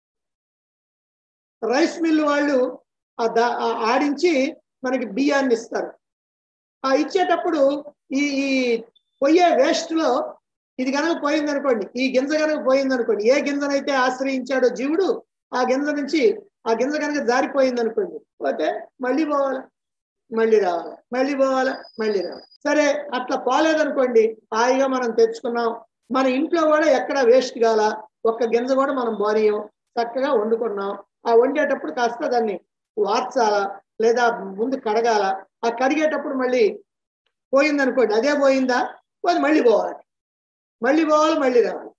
రైస్ మిల్ వాళ్ళు ఆ దా ఆ ఆడించి మనకి బియ్యాన్ని ఇస్తారు ఆ ఇచ్చేటప్పుడు ఈ ఈ పొయ్యే వేస్ట్ లో ఇది కనుక పోయింది అనుకోండి ఈ గింజ కనుక పోయింది అనుకోండి ఏ గింజనైతే ఆశ్రయించాడో జీవుడు ఆ గింజ నుంచి ఆ గింజ కనుక జారిపోయింది అనుకోండి పోతే మళ్ళీ పోవాలి మళ్ళీ రావాలి మళ్ళీ పోవాలి మళ్ళీ రావాలి సరే అట్లా పోలేదనుకోండి హాయిగా మనం తెచ్చుకున్నాం మన ఇంట్లో కూడా ఎక్కడ వేస్ట్ కాల ఒక్క గింజ కూడా మనం బోనియం చక్కగా వండుకున్నాం ఆ వండేటప్పుడు కాస్త దాన్ని వార్చాలా లేదా ముందు కడగాల ఆ కడిగేటప్పుడు మళ్ళీ పోయింది అనుకోండి అదే పోయిందా పోయి మళ్ళీ పోవాలి మళ్ళీ పోవాలి మళ్ళీ రావాలి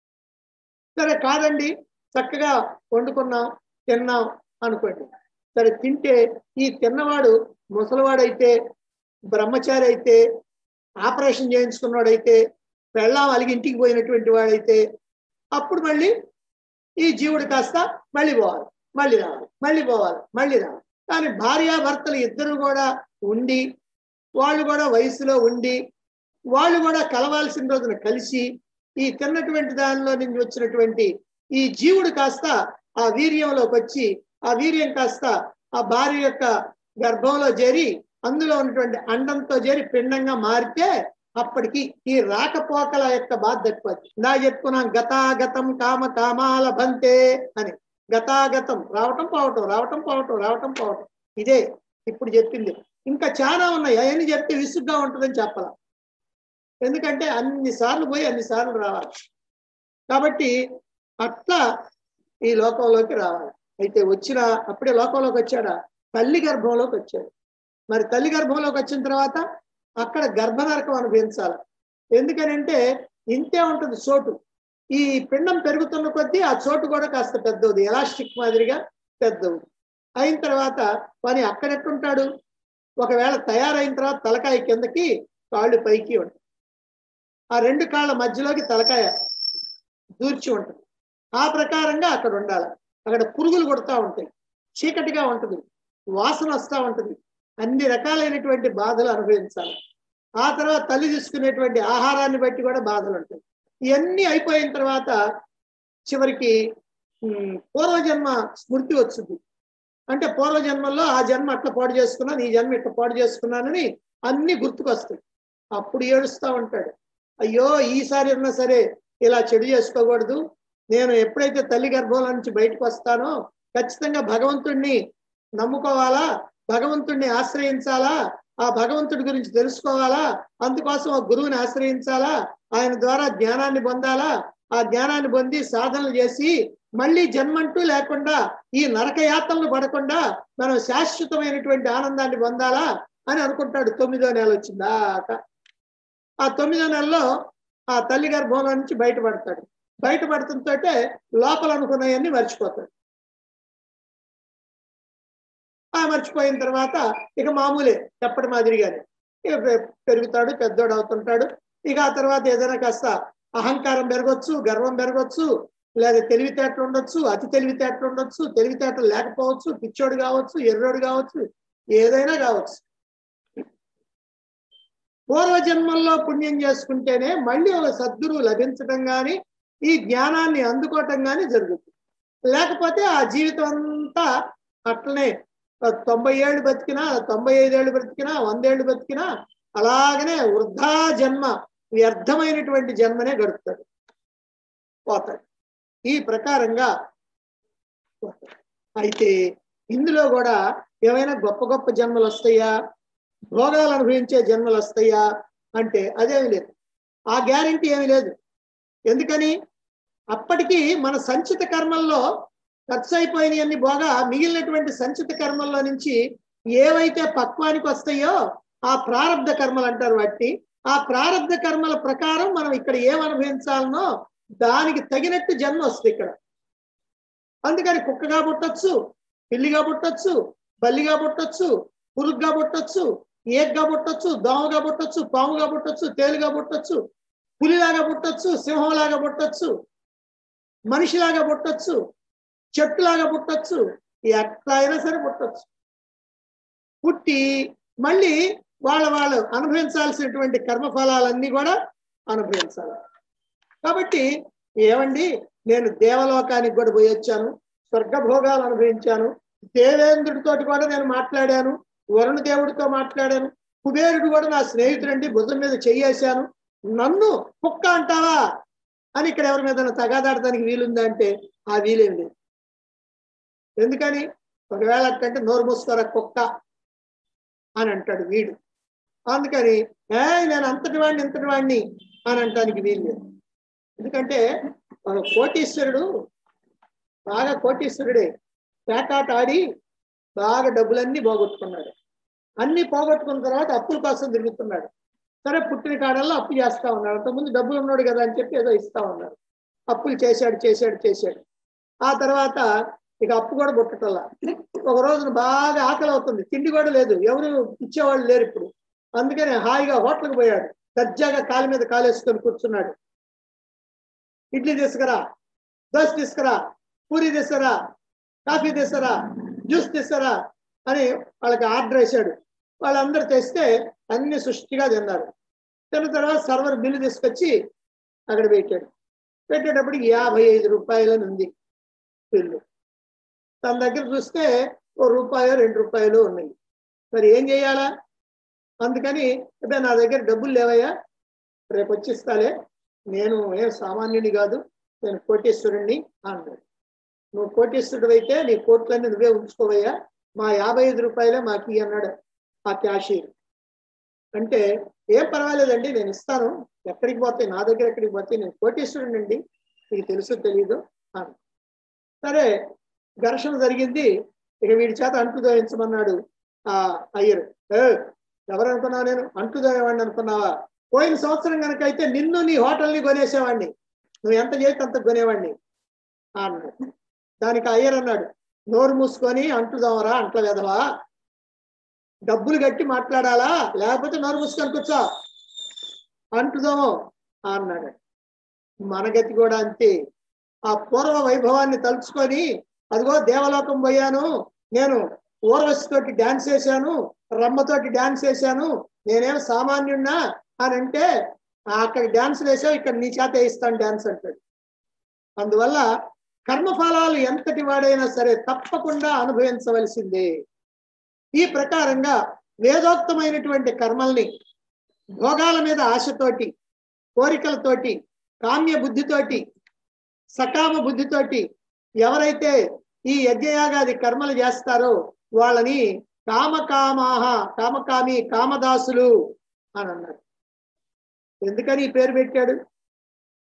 సరే కాదండి చక్కగా వండుకున్నాం తిన్నాం అనుకోండి సరే తింటే ఈ తిన్నవాడు ముసలివాడైతే బ్రహ్మచారి అయితే ఆపరేషన్ చేయించుకున్నాడైతే పెళ్ళాం అలిగి ఇంటికి పోయినటువంటి వాడైతే అప్పుడు మళ్ళీ ఈ జీవుడు కాస్త మళ్ళీ పోవాలి మళ్ళీ రావాలి మళ్ళీ పోవాలి మళ్ళీ రావాలి కానీ భార్యాభర్తలు ఇద్దరు కూడా ఉండి వాళ్ళు కూడా వయసులో ఉండి వాళ్ళు కూడా కలవాల్సిన రోజున కలిసి ఈ తిన్నటువంటి దానిలో నుంచి వచ్చినటువంటి ఈ జీవుడు కాస్త ఆ వీర్యంలోకి వచ్చి ఆ వీర్యం కాస్త ఆ భార్య యొక్క గర్భంలో చేరి అందులో ఉన్నటువంటి అండంతో చేరి పిండంగా మారితే అప్పటికి ఈ రాకపోకల యొక్క బాధ తప్పిపోద్ది నా చెప్పుకున్నాం గతాగతం కామ కామాల బంతే అని గతాగతం రావటం పోవటం రావటం పోవటం రావటం పోవటం ఇదే ఇప్పుడు చెప్పింది ఇంకా చాలా ఉన్నాయి అవన్నీ చెప్తే విసుగ్గా ఉంటుందని చెప్పాల ఎందుకంటే అన్ని సార్లు పోయి అన్ని సార్లు రావాలి కాబట్టి అట్లా ఈ లోకంలోకి రావాలి అయితే వచ్చిన అప్పుడే లోకంలోకి వచ్చాడా తల్లి గర్భంలోకి వచ్చాడు మరి తల్లి గర్భంలోకి వచ్చిన తర్వాత అక్కడ గర్భనరకం అనుభవించాలి ఎందుకనంటే ఇంతే ఉంటుంది చోటు ఈ పిండం పెరుగుతున్న కొద్దీ ఆ చోటు కూడా కాస్త పెద్దవుది ఎలాస్టిక్ మాదిరిగా పెద్దవుది అయిన తర్వాత పని అక్కడెట్టుంటాడు ఒకవేళ తయారైన తర్వాత తలకాయ కిందకి కాళ్ళు పైకి ఉంటాయి ఆ రెండు కాళ్ళ మధ్యలోకి తలకాయ దూర్చి ఉంటుంది ఆ ప్రకారంగా అక్కడ ఉండాలి అక్కడ పురుగులు కొడతా ఉంటాయి చీకటిగా ఉంటుంది వాసన వస్తూ ఉంటుంది అన్ని రకాలైనటువంటి బాధలు అనుభవించాలి ఆ తర్వాత తల్లి తీసుకునేటువంటి ఆహారాన్ని బట్టి కూడా బాధలు ఉంటాయి ఇవన్నీ అయిపోయిన తర్వాత చివరికి ఉమ్, పూర్వజన్మ స్మృతి వచ్చింది అంటే పూర్వజన్మల్లో ఆ జన్మ అట్లా పాడు చేసుకున్నాను ఈ జన్మ ఇట్లా పాడు చేసుకున్నానని అన్ని గుర్తుకొస్తాయి అప్పుడు ఏడుస్తూ ఉంటాడు అయ్యో ఈసారి ఉన్నా సరే ఇలా చెడు చేసుకోకూడదు నేను ఎప్పుడైతే తల్లి గర్భంలో నుంచి బయటకు వస్తానో ఖచ్చితంగా భగవంతుణ్ణి నమ్ముకోవాలా భగవంతుణ్ణి ఆశ్రయించాలా ఆ భగవంతుడి గురించి తెలుసుకోవాలా అందుకోసం ఒక గురువుని ఆశ్రయించాలా ఆయన ద్వారా జ్ఞానాన్ని పొందాలా ఆ జ్ఞానాన్ని పొంది సాధనలు చేసి మళ్ళీ జన్మంటూ లేకుండా ఈ నరక యాత్రలు పడకుండా మనం శాశ్వతమైనటువంటి ఆనందాన్ని పొందాలా అని అనుకుంటాడు తొమ్మిదో నెల వచ్చిందాక ఆ తొమ్మిదో నెలలో ఆ తల్లి గర్భంలో నుంచి బయటపడతాడు బయటపడుతుంటే లోపల అనుకున్నవన్నీ మర్చిపోతాడు ఆ మర్చిపోయిన తర్వాత ఇక మామూలే ఎప్పటి మాదిరిగానే ఇక పె- పెరుగుతాడు పెద్దోడు అవుతుంటాడు ఇక ఆ తర్వాత ఏదైనా కాస్త అహంకారం పెరగచ్చు గర్వం పెరగచ్చు లేదా తెలివితేటలు ఉండొచ్చు అతి తెలివితేటలు ఉండొచ్చు తెలివితేటలు లేకపోవచ్చు పిచ్చోడు కావచ్చు ఎర్రోడు కావచ్చు ఏదైనా కావచ్చు పూర్వజన్మల్లో పుణ్యం చేసుకుంటేనే మళ్ళీ ఒక సద్గురువు లభించడం కానీ ఈ జ్ఞానాన్ని అందుకోవటం కానీ జరుగుతుంది లేకపోతే ఆ జీవితం అంతా అట్లనే ఆ తొంభై ఏళ్ళు బతికినా తొంభై ఐదేళ్ళు బతికినా వందేళ్ళు బతికినా అలాగనే వృద్ధా జన్మ వ్యర్థమైనటువంటి జన్మనే గడుపుతాడు పోతాడు ఈ ప్రకారంగా పోతాడు. అయితే ఇందులో కూడా ఏమైనా గొప్ప గొప్ప జన్మలు వస్తాయా భోగాలు అనుభవించే జన్మలు వస్తాయా అంటే అదేమి లేదు ఆ గ్యారంటీ ఏమీ లేదు ఎందుకని అప్పటికి మన సంచిత కర్మల్లో ఖర్చు అయిపోయినవన్నీ బాగా మిగిలినటువంటి సంచిత కర్మల్లో నుంచి ఏవైతే పక్వానికి వస్తాయో ఆ ప్రారంధ కర్మలు అంటారు వాటిని ఆ ప్రారంధ కర్మల ప్రకారం మనం ఇక్కడ ఏం అనుభవించాలనో దానికి తగినట్టు జన్మ వస్తుంది ఇక్కడ అందుకని కుక్కగా పుట్టొచ్చు పిల్లిగా పుట్టొచ్చు బల్లిగా పుట్టొచ్చు పురుగుగా పుట్టొచ్చు ఏగ్గా పుట్టొచ్చు దోమగా పుట్టొచ్చు పాముగా పుట్టొచ్చు తేలుగా పుట్టొచ్చు పులిలాగా పుట్టొచ్చు సింహంలాగా పుట్టొచ్చు మనిషిలాగా పుట్టొచ్చు చెట్టులాగా పుట్టొచ్చు ఎట్లా అయినా సరే పుట్టొచ్చు పుట్టి మళ్ళీ వాళ్ళ వాళ్ళు అనుభవించాల్సినటువంటి కర్మఫలాలన్నీ కూడా అనుభవించాలి కాబట్టి ఏమండి నేను దేవలోకానికి కూడా పోయి వచ్చాను స్వర్గభోగాలు అనుభవించాను దేవేంద్రుడితోటి కూడా నేను మాట్లాడాను వరుణ దేవుడితో మాట్లాడాను కుబేరుడు కూడా నా స్నేహితుడండి భుజం మీద చెయ్యేశాను నన్ను కుక్క అంటావా అని ఇక్కడ ఎవరి మీద తగాదాడటానికి వీలుందా అంటే ఆ వీలేం లేదు ఎందుకని ఒకవేళ అంటే నోరు మూసుకోరా కుక్క అని అంటాడు వీడు అందుకని ఏ నేను అంతటి వాడిని ఇంతటి వాడిని అని అంటానికి వీలు లేదు ఎందుకంటే ఒక కోటీశ్వరుడు బాగా కోటీశ్వరుడే పేకాట ఆడి బాగా డబ్బులన్నీ పోగొట్టుకున్నాడు అన్ని పోగొట్టుకున్న తర్వాత అప్పుల కోసం తిరుగుతున్నాడు సరే పుట్టిన కాడల్లో అప్పు చేస్తా ఉన్నాడు అంతకుముందు డబ్బులు ఉన్నాడు కదా అని చెప్పి ఏదో ఇస్తా ఉన్నాడు అప్పులు చేశాడు చేశాడు చేశాడు ఆ తర్వాత ఇక అప్పు కూడా పుట్టటల్లా ఒక రోజున బాగా ఆకలి అవుతుంది తిండి కూడా లేదు ఎవరు ఇచ్చేవాళ్ళు లేరు ఇప్పుడు అందుకని హాయిగా హోటల్కి పోయాడు దర్జాగా కాలు మీద కాలేసుకొని కూర్చున్నాడు ఇడ్లీ తీసుకురా దోశ తీసుకురా పూరి తీసుకురా కాఫీ తీసుకురా జ్యూస్ తీసుకురా అని వాళ్ళకి ఆర్డర్ వేశాడు వాళ్ళందరూ తెస్తే అన్ని సృష్టిగా తిన్నారు తిన్న తర్వాత సర్వర్ బిల్లు తీసుకొచ్చి అక్కడ పెట్టాడు పెట్టేటప్పటికి యాభై ఐదు రూపాయలని ఉంది బిల్లు తన దగ్గర చూస్తే ఓ రూపాయో రెండు రూపాయలు ఉన్నాయి మరి ఏం చేయాలా అందుకని అదే నా దగ్గర డబ్బులు లేవయ్యా రేపు వచ్చిస్తాలే నేను ఏం సామాన్యుని కాదు నేను కోటేశ్వరుణ్ణి అన్నాడు నువ్వు కోటేశ్వరుడు అయితే నీ కోట్లన్నీ నువ్వే ఉంచుకోవయ్యా మా యాభై ఐదు రూపాయలే మాకు ఇయ్యి అన్నాడు ఆ క్యాషియర్ అంటే ఏం పర్వాలేదండి నేను ఇస్తాను ఎక్కడికి పోతే నా దగ్గర ఎక్కడికి పోతే నేను కోటేశ్వరుడు అండి మీకు తెలుసు తెలీదు అని సరే ఘర్షణ జరిగింది ఇక వీడి చేత అంటు దోయించమన్నాడు ఆ అయ్యరు ఏ ఎవరు అనుకున్నావు నేను అంటు దోయేవాడిని అనుకున్నావా పోయిన సంవత్సరం కనుక అయితే నిన్ను నీ హోటల్ని కొనేసేవాడిని నువ్వు ఎంత చేస్తే అంత కొనేవాడిని అన్నాడు దానికి అయ్యర్ అన్నాడు నోరు మూసుకొని అంటుదామరా అంట్ల వెదవా డబ్బులు కట్టి మాట్లాడాలా లేకపోతే నోరు మూసుకొని కూర్చో అంటుదాము అన్నాడు మన గతి కూడా అంతే ఆ పూర్వ వైభవాన్ని తలుచుకొని అదిగో దేవలోకం పోయాను నేను ఊర్వశితోటి డాన్స్ వేశాను రమ్మతోటి డాన్స్ వేశాను నేనేం సామాన్యున్నా అని అంటే అక్కడ డాన్స్ వేసావు ఇక్కడ నీ చేత వేయిస్తాను డాన్స్ అంటాడు అందువల్ల కర్మఫలాలు ఎంతటి వాడైనా సరే తప్పకుండా అనుభవించవలసిందే ఈ ప్రకారంగా వేదోక్తమైనటువంటి కర్మల్ని భోగాల మీద ఆశతోటి కోరికలతోటి కామ్య బుద్ధితోటి సకామ బుద్ధితోటి ఎవరైతే ఈ యజ్ఞయాగాది కర్మలు చేస్తారో వాళ్ళని కామకామాహ కామకామి కామదాసులు అని అన్నారు ఎందుకని ఈ పేరు పెట్టాడు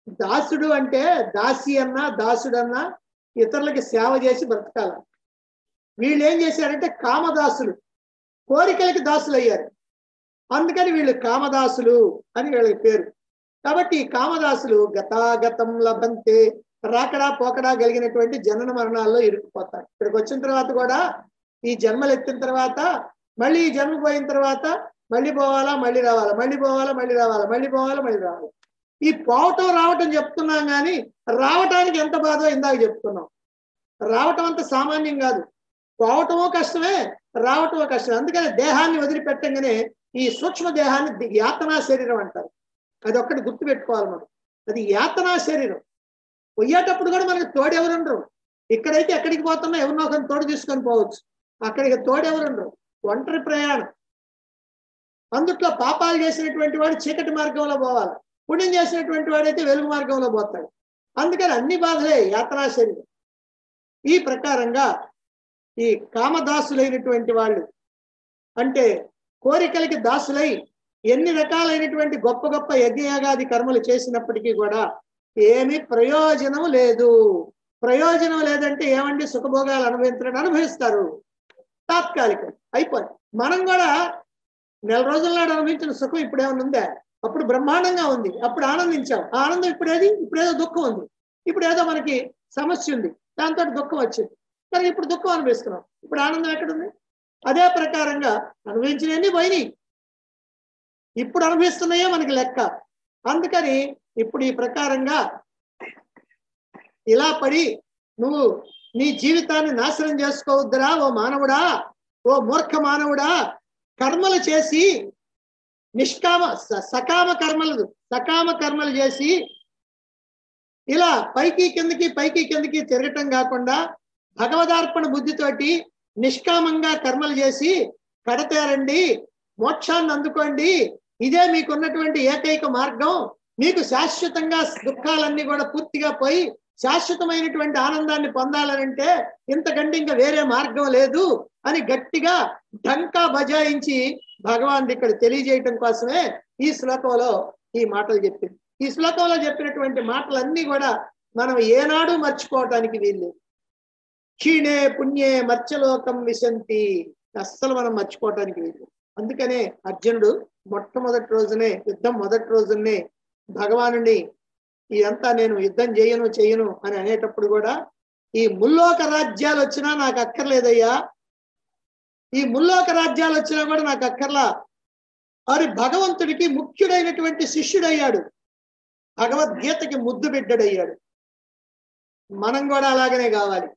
దాసుడు అంటే దాసి అన్నా దాసుడు అన్నా ఇతరులకి సేవ చేసి బ్రతకాల వీళ్ళు ఏం చేశారంటే కామదాసులు కోరికలకి దాసులు అయ్యారు అందుకని వీళ్ళు కామదాసులు అని వీళ్ళకి పేరు కాబట్టి ఈ కామదాసులు గతాగతం లభంతే రాకడా పోకడా కలిగినటువంటి జనన మరణాల్లో ఇరుక్కుపోతారు ఇక్కడికి వచ్చిన తర్వాత కూడా ఈ జన్మలు ఎత్తిన తర్వాత మళ్ళీ ఈ జన్మ పోయిన తర్వాత మళ్ళీ పోవాలా మళ్ళీ రావాలా మళ్ళీ పోవాలా మళ్ళీ రావాలా మళ్ళీ పోవాలా మళ్ళీ రావాలి ఈ పోవటం రావటం చెప్తున్నాం కానీ రావటానికి ఎంత బాధో ఇందాక చెప్తున్నాం రావటం అంత సామాన్యం కాదు పోవటమో కష్టమే రావటమో కష్టమే అందుకని దేహాన్ని వదిలిపెట్టంగానే ఈ సూక్ష్మ దేహాన్ని ది- యాతనా శరీరం అంటారు అది ఒక్కటి గుర్తు పెట్టుకోవాలి మనం అది యాతనా శరీరం పోయేటప్పుడు కూడా మనకి తోడెవరుండరు ఇక్కడైతే ఎక్కడికి పోతున్నా ఎవరినో ఒకరిని తోడు తీసుకొని పోవచ్చు అక్కడికి తోడెవరుండరు ఒంటరి ప్రయాణం అందుట్లో పాపాలు చేసినటువంటి వాడు చీకటి మార్గంలో పోవాలి పుణ్యం చేసినటువంటి వాడైతే వెలుగు మార్గంలో పోతాడు అందుకని అన్ని బాధలే యాత్రా శరీరం ఈ ప్రకారంగా ఈ కామదాసులైనటువంటి వాళ్ళు అంటే కోరికలకి దాసులై ఎన్ని రకాలైనటువంటి గొప్ప గొప్ప యజ్ఞయాగాది కర్మలు చేసినప్పటికీ కూడా ఏమీ ప్రయోజనం లేదు ప్రయోజనం లేదంటే ఏమండి సుఖభోగాలు అనుభవించడం అనుభవిస్తారు తాత్కాలికం అయిపోయి మనం కూడా నెల రోజుల నాడు అనుభవించిన సుఖం ఇప్పుడు ఏమైనా ఉందా అప్పుడు బ్రహ్మాండంగా ఉంది అప్పుడు ఆనందించాం ఆ ఆనందం ఇప్పుడేది ఇప్పుడేదో దుఃఖం ఉంది ఇప్పుడు ఏదో మనకి సమస్య ఉంది దాంతో దుఃఖం వచ్చింది కానీ ఇప్పుడు దుఃఖం అనిపిస్తున్నాం ఇప్పుడు ఆనందం ఎక్కడుంది అదే ప్రకారంగా అనుభవించినవన్నీ పోయినాయి ఇప్పుడు అనుభవిస్తున్నాయే మనకి లెక్క అందుకని ఇప్పుడు ఈ ప్రకారంగా ఇలా పడి నువ్వు నీ జీవితాన్ని నాశనం చేసుకోవద్దురా ఓ మానవుడా ఓ మూర్ఖ మానవుడా కర్మలు చేసి నిష్కామ స- సకామ కర్మలు సకామ కర్మలు చేసి ఇలా పైకి కిందకి పైకి కిందకి తిరగటం కాకుండా భగవదార్పణ బుద్ధితోటి నిష్కామంగా కర్మలు చేసి కడతేరండి మోక్షాన్ని అందుకోండి ఇదే మీకున్నటువంటి ఏకైక మార్గం మీకు శాశ్వతంగా దుఃఖాలన్నీ కూడా పూర్తిగా పోయి శాశ్వతమైనటువంటి ఆనందాన్ని పొందాలనంటే ఇంతకంటే ఇంకా వేరే మార్గం లేదు అని గట్టిగా ఢంకా బజాయించి భగవాన్ ఇక్కడ తెలియజేయటం కోసమే ఈ శ్లోకంలో ఈ మాటలు చెప్పింది ఈ శ్లోకంలో చెప్పినటువంటి మాటలన్నీ కూడా మనం ఏనాడు మర్చిపోవటానికి వీల్లేదు క్షీణే పుణ్యే మత్స్యలోకం విశంతి అస్సలు మనం మర్చిపోవటానికి వీలు అందుకనే అర్జునుడు మొట్టమొదటి రోజునే యుద్ధం మొదటి రోజునే భగవానుని ఇదంతా నేను యుద్ధం చేయను చేయను అని అనేటప్పుడు కూడా ఈ ముల్లోక రాజ్యాలు వచ్చినా నాకు అక్కర్లేదయ్యా ఈ ముల్లోక రాజ్యాలు వచ్చినా కూడా నాకు అక్కర్లా మరి భగవంతుడికి ముఖ్యుడైనటువంటి శిష్యుడయ్యాడు భగవద్గీతకి ముద్దు బిడ్డడయ్యాడు మనం కూడా అలాగనే కావాలి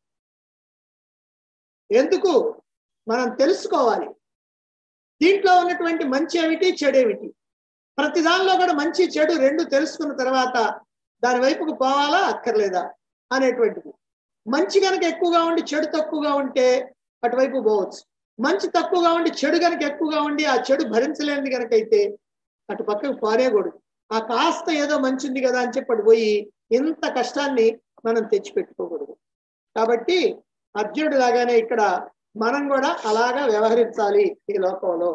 ఎందుకు మనం తెలుసుకోవాలి దీంట్లో ఉన్నటువంటి మంచి ఏమిటి చెడు ఏమిటి ప్రతి దానిలో కూడా మంచి చెడు రెండు తెలుసుకున్న తర్వాత దాని వైపుకు పోవాలా అక్కర్లేదా అనేటువంటిది మంచి కనుక ఎక్కువగా ఉండి చెడు తక్కువగా ఉంటే అటువైపు పోవచ్చు మంచి తక్కువగా ఉండి చెడు కనుక ఎక్కువగా ఉండి ఆ చెడు భరించలేనిది కనుక అయితే అటు పక్కకు పారేయకూడదు ఆ కాస్త ఏదో మంచి ఉంది కదా అని చెప్పి అటు పోయి ఇంత కష్టాన్ని మనం తెచ్చిపెట్టుకోకూడదు కాబట్టి అర్జునుడు లాగానే ఇక్కడ మనం కూడా అలాగా వ్యవహరించాలి ఈ లోకంలో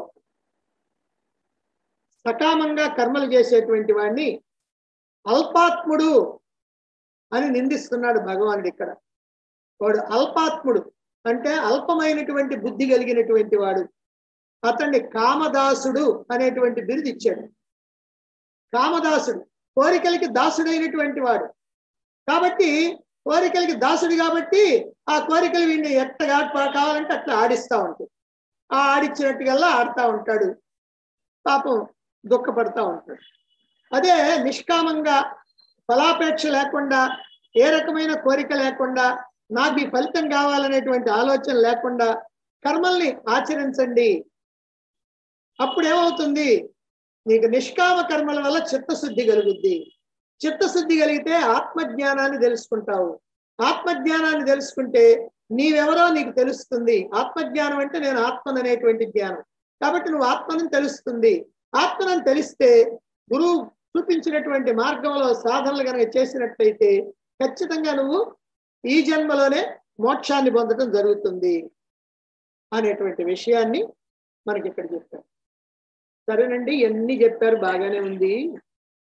సకామంగా కర్మలు చేసేటువంటి వాడిని అల్పాత్ముడు అని నిందిస్తున్నాడు భగవానుడు ఇక్కడ వాడు అల్పాత్ముడు అంటే అల్పమైనటువంటి బుద్ధి కలిగినటువంటి వాడు అతన్ని కామదాసుడు అనేటువంటి బిరుదు ఇచ్చాడు కామదాసుడు కోరికలకి దాసుడైనటువంటి వాడు కాబట్టి కోరికలకి దాసుడు కాబట్టి ఆ కోరికలు వీడిని ఎట్టగా కావాలంటే అట్లా ఆడిస్తా ఉంటాయి ఆ ఆడిచ్చినట్టుగల్లా ఆడుతూ ఉంటాడు పాపం దుఃఖపడతా ఉంటాడు అదే నిష్కామంగా ఫలాపేక్ష లేకుండా ఏ రకమైన కోరిక లేకుండా నాకు ఈ ఫలితం కావాలనేటువంటి ఆలోచన లేకుండా కర్మల్ని ఆచరించండి అప్పుడు ఏమవుతుంది నీకు నిష్కామ కర్మల వల్ల చిత్తశుద్ధి కలుగుద్ది చిత్తశుద్ధి కలిగితే ఆత్మజ్ఞానాన్ని తెలుసుకుంటావు ఆత్మజ్ఞానాన్ని తెలుసుకుంటే నీవెవరో నీకు తెలుస్తుంది ఆత్మజ్ఞానం అంటే నేను ఆత్మను అనేటువంటి జ్ఞానం కాబట్టి నువ్వు ఆత్మను తెలుస్తుంది ఆత్మను తెలిస్తే గురువు చూపించినటువంటి మార్గంలో సాధనలు కనుక చేసినట్లయితే ఖచ్చితంగా నువ్వు ఈ జన్మలోనే మోక్షాన్ని పొందడం జరుగుతుంది అనేటువంటి విషయాన్ని మనకి ఇక్కడ చెప్పారు సరేనండి ఎన్ని చెప్పారు బాగానే ఉంది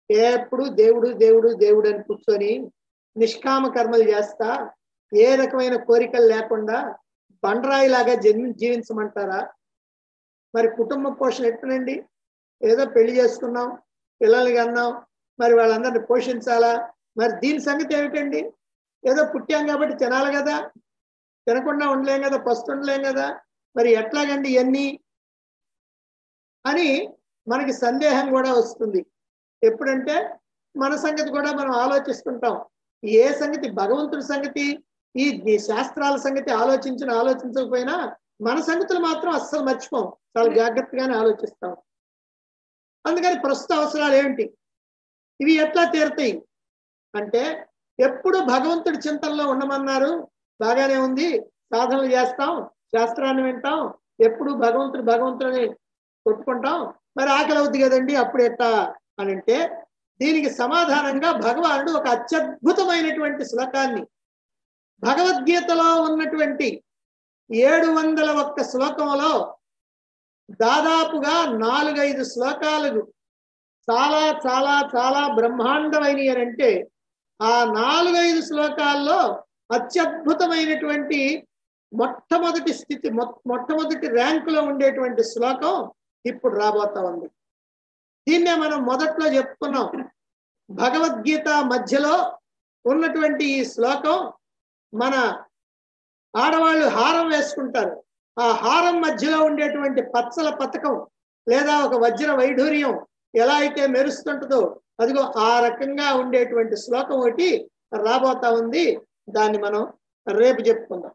ఎప్పుడు దేవుడు దేవుడు దేవుడు అని కూర్చొని నిష్కామ కర్మలు చేస్తా ఏ రకమైన కోరికలు లేకుండా బండరాయిలాగా జన్మి జీవించమంటారా మరి కుటుంబ పోషణ ఎట్టునండి ఏదో పెళ్లి చేసుకున్నాం పిల్లల్ని కన్నాం మరి వాళ్ళందరిని పోషించాలా మరి దీని సంగతి ఏమిటండి ఏదో పుట్టాం కాబట్టి తినాలి కదా తినకుండా ఉండలేం కదా పస్తు ఉండలేం కదా మరి ఎట్లాగండి ఇవన్నీ అని మనకి సందేహం కూడా వస్తుంది ఎప్పుడంటే మన సంగతి కూడా మనం ఆలోచిస్తుంటాం ఏ సంగతి భగవంతుడి సంగతి ఈ ఈ శాస్త్రాల సంగతి ఆలోచించిన ఆలోచించకపోయినా మన సంగతులు మాత్రం అస్సలు మర్చిపోం చాలా జాగ్రత్తగానే ఆలోచిస్తాం అందుకని ప్రస్తుత అవసరాలు ఏమిటి ఇవి ఎట్లా తీరుతాయి అంటే ఎప్పుడు భగవంతుడి చింతనలో ఉండమన్నారు బాగానే ఉంది సాధనలు చేస్తాం శాస్త్రాన్ని వింటాం ఎప్పుడు భగవంతుడు భగవంతుడిని కొట్టుకుంటాం మరి ఆకలి అవుద్ది కదండి అప్పుడు ఎట్టా అని అంటే దీనికి సమాధానంగా భగవానుడు ఒక అత్యద్భుతమైనటువంటి శ్లోకాన్ని భగవద్గీతలో ఉన్నటువంటి ఏడు వందల ఒక్క శ్లోకంలో దాదాపుగా నాలుగైదు శ్లోకాలు చాలా చాలా చాలా బ్రహ్మాండమైనవి అని అంటే ఆ నాలుగైదు శ్లోకాల్లో అత్యద్భుతమైనటువంటి మొట్టమొదటి స్థితి మొ- మొట్టమొదటి ర్యాంకులో ఉండేటువంటి శ్లోకం ఇప్పుడు రాబోతా ఉంది దీన్నే మనం మొదట్లో చెప్పుకున్నాం భగవద్గీత మధ్యలో ఉన్నటువంటి ఈ శ్లోకం మన ఆడవాళ్ళు హారం వేసుకుంటారు ఆ హారం మధ్యలో ఉండేటువంటి పచ్చల పథకం లేదా ఒక వజ్ర వైఢూర్యం ఎలా అయితే మెరుస్తుంటుందో అదిగో ఆ రకంగా ఉండేటువంటి శ్లోకం ఒకటి రాబోతా ఉంది దాన్ని మనం రేపు చెప్పుకుందాం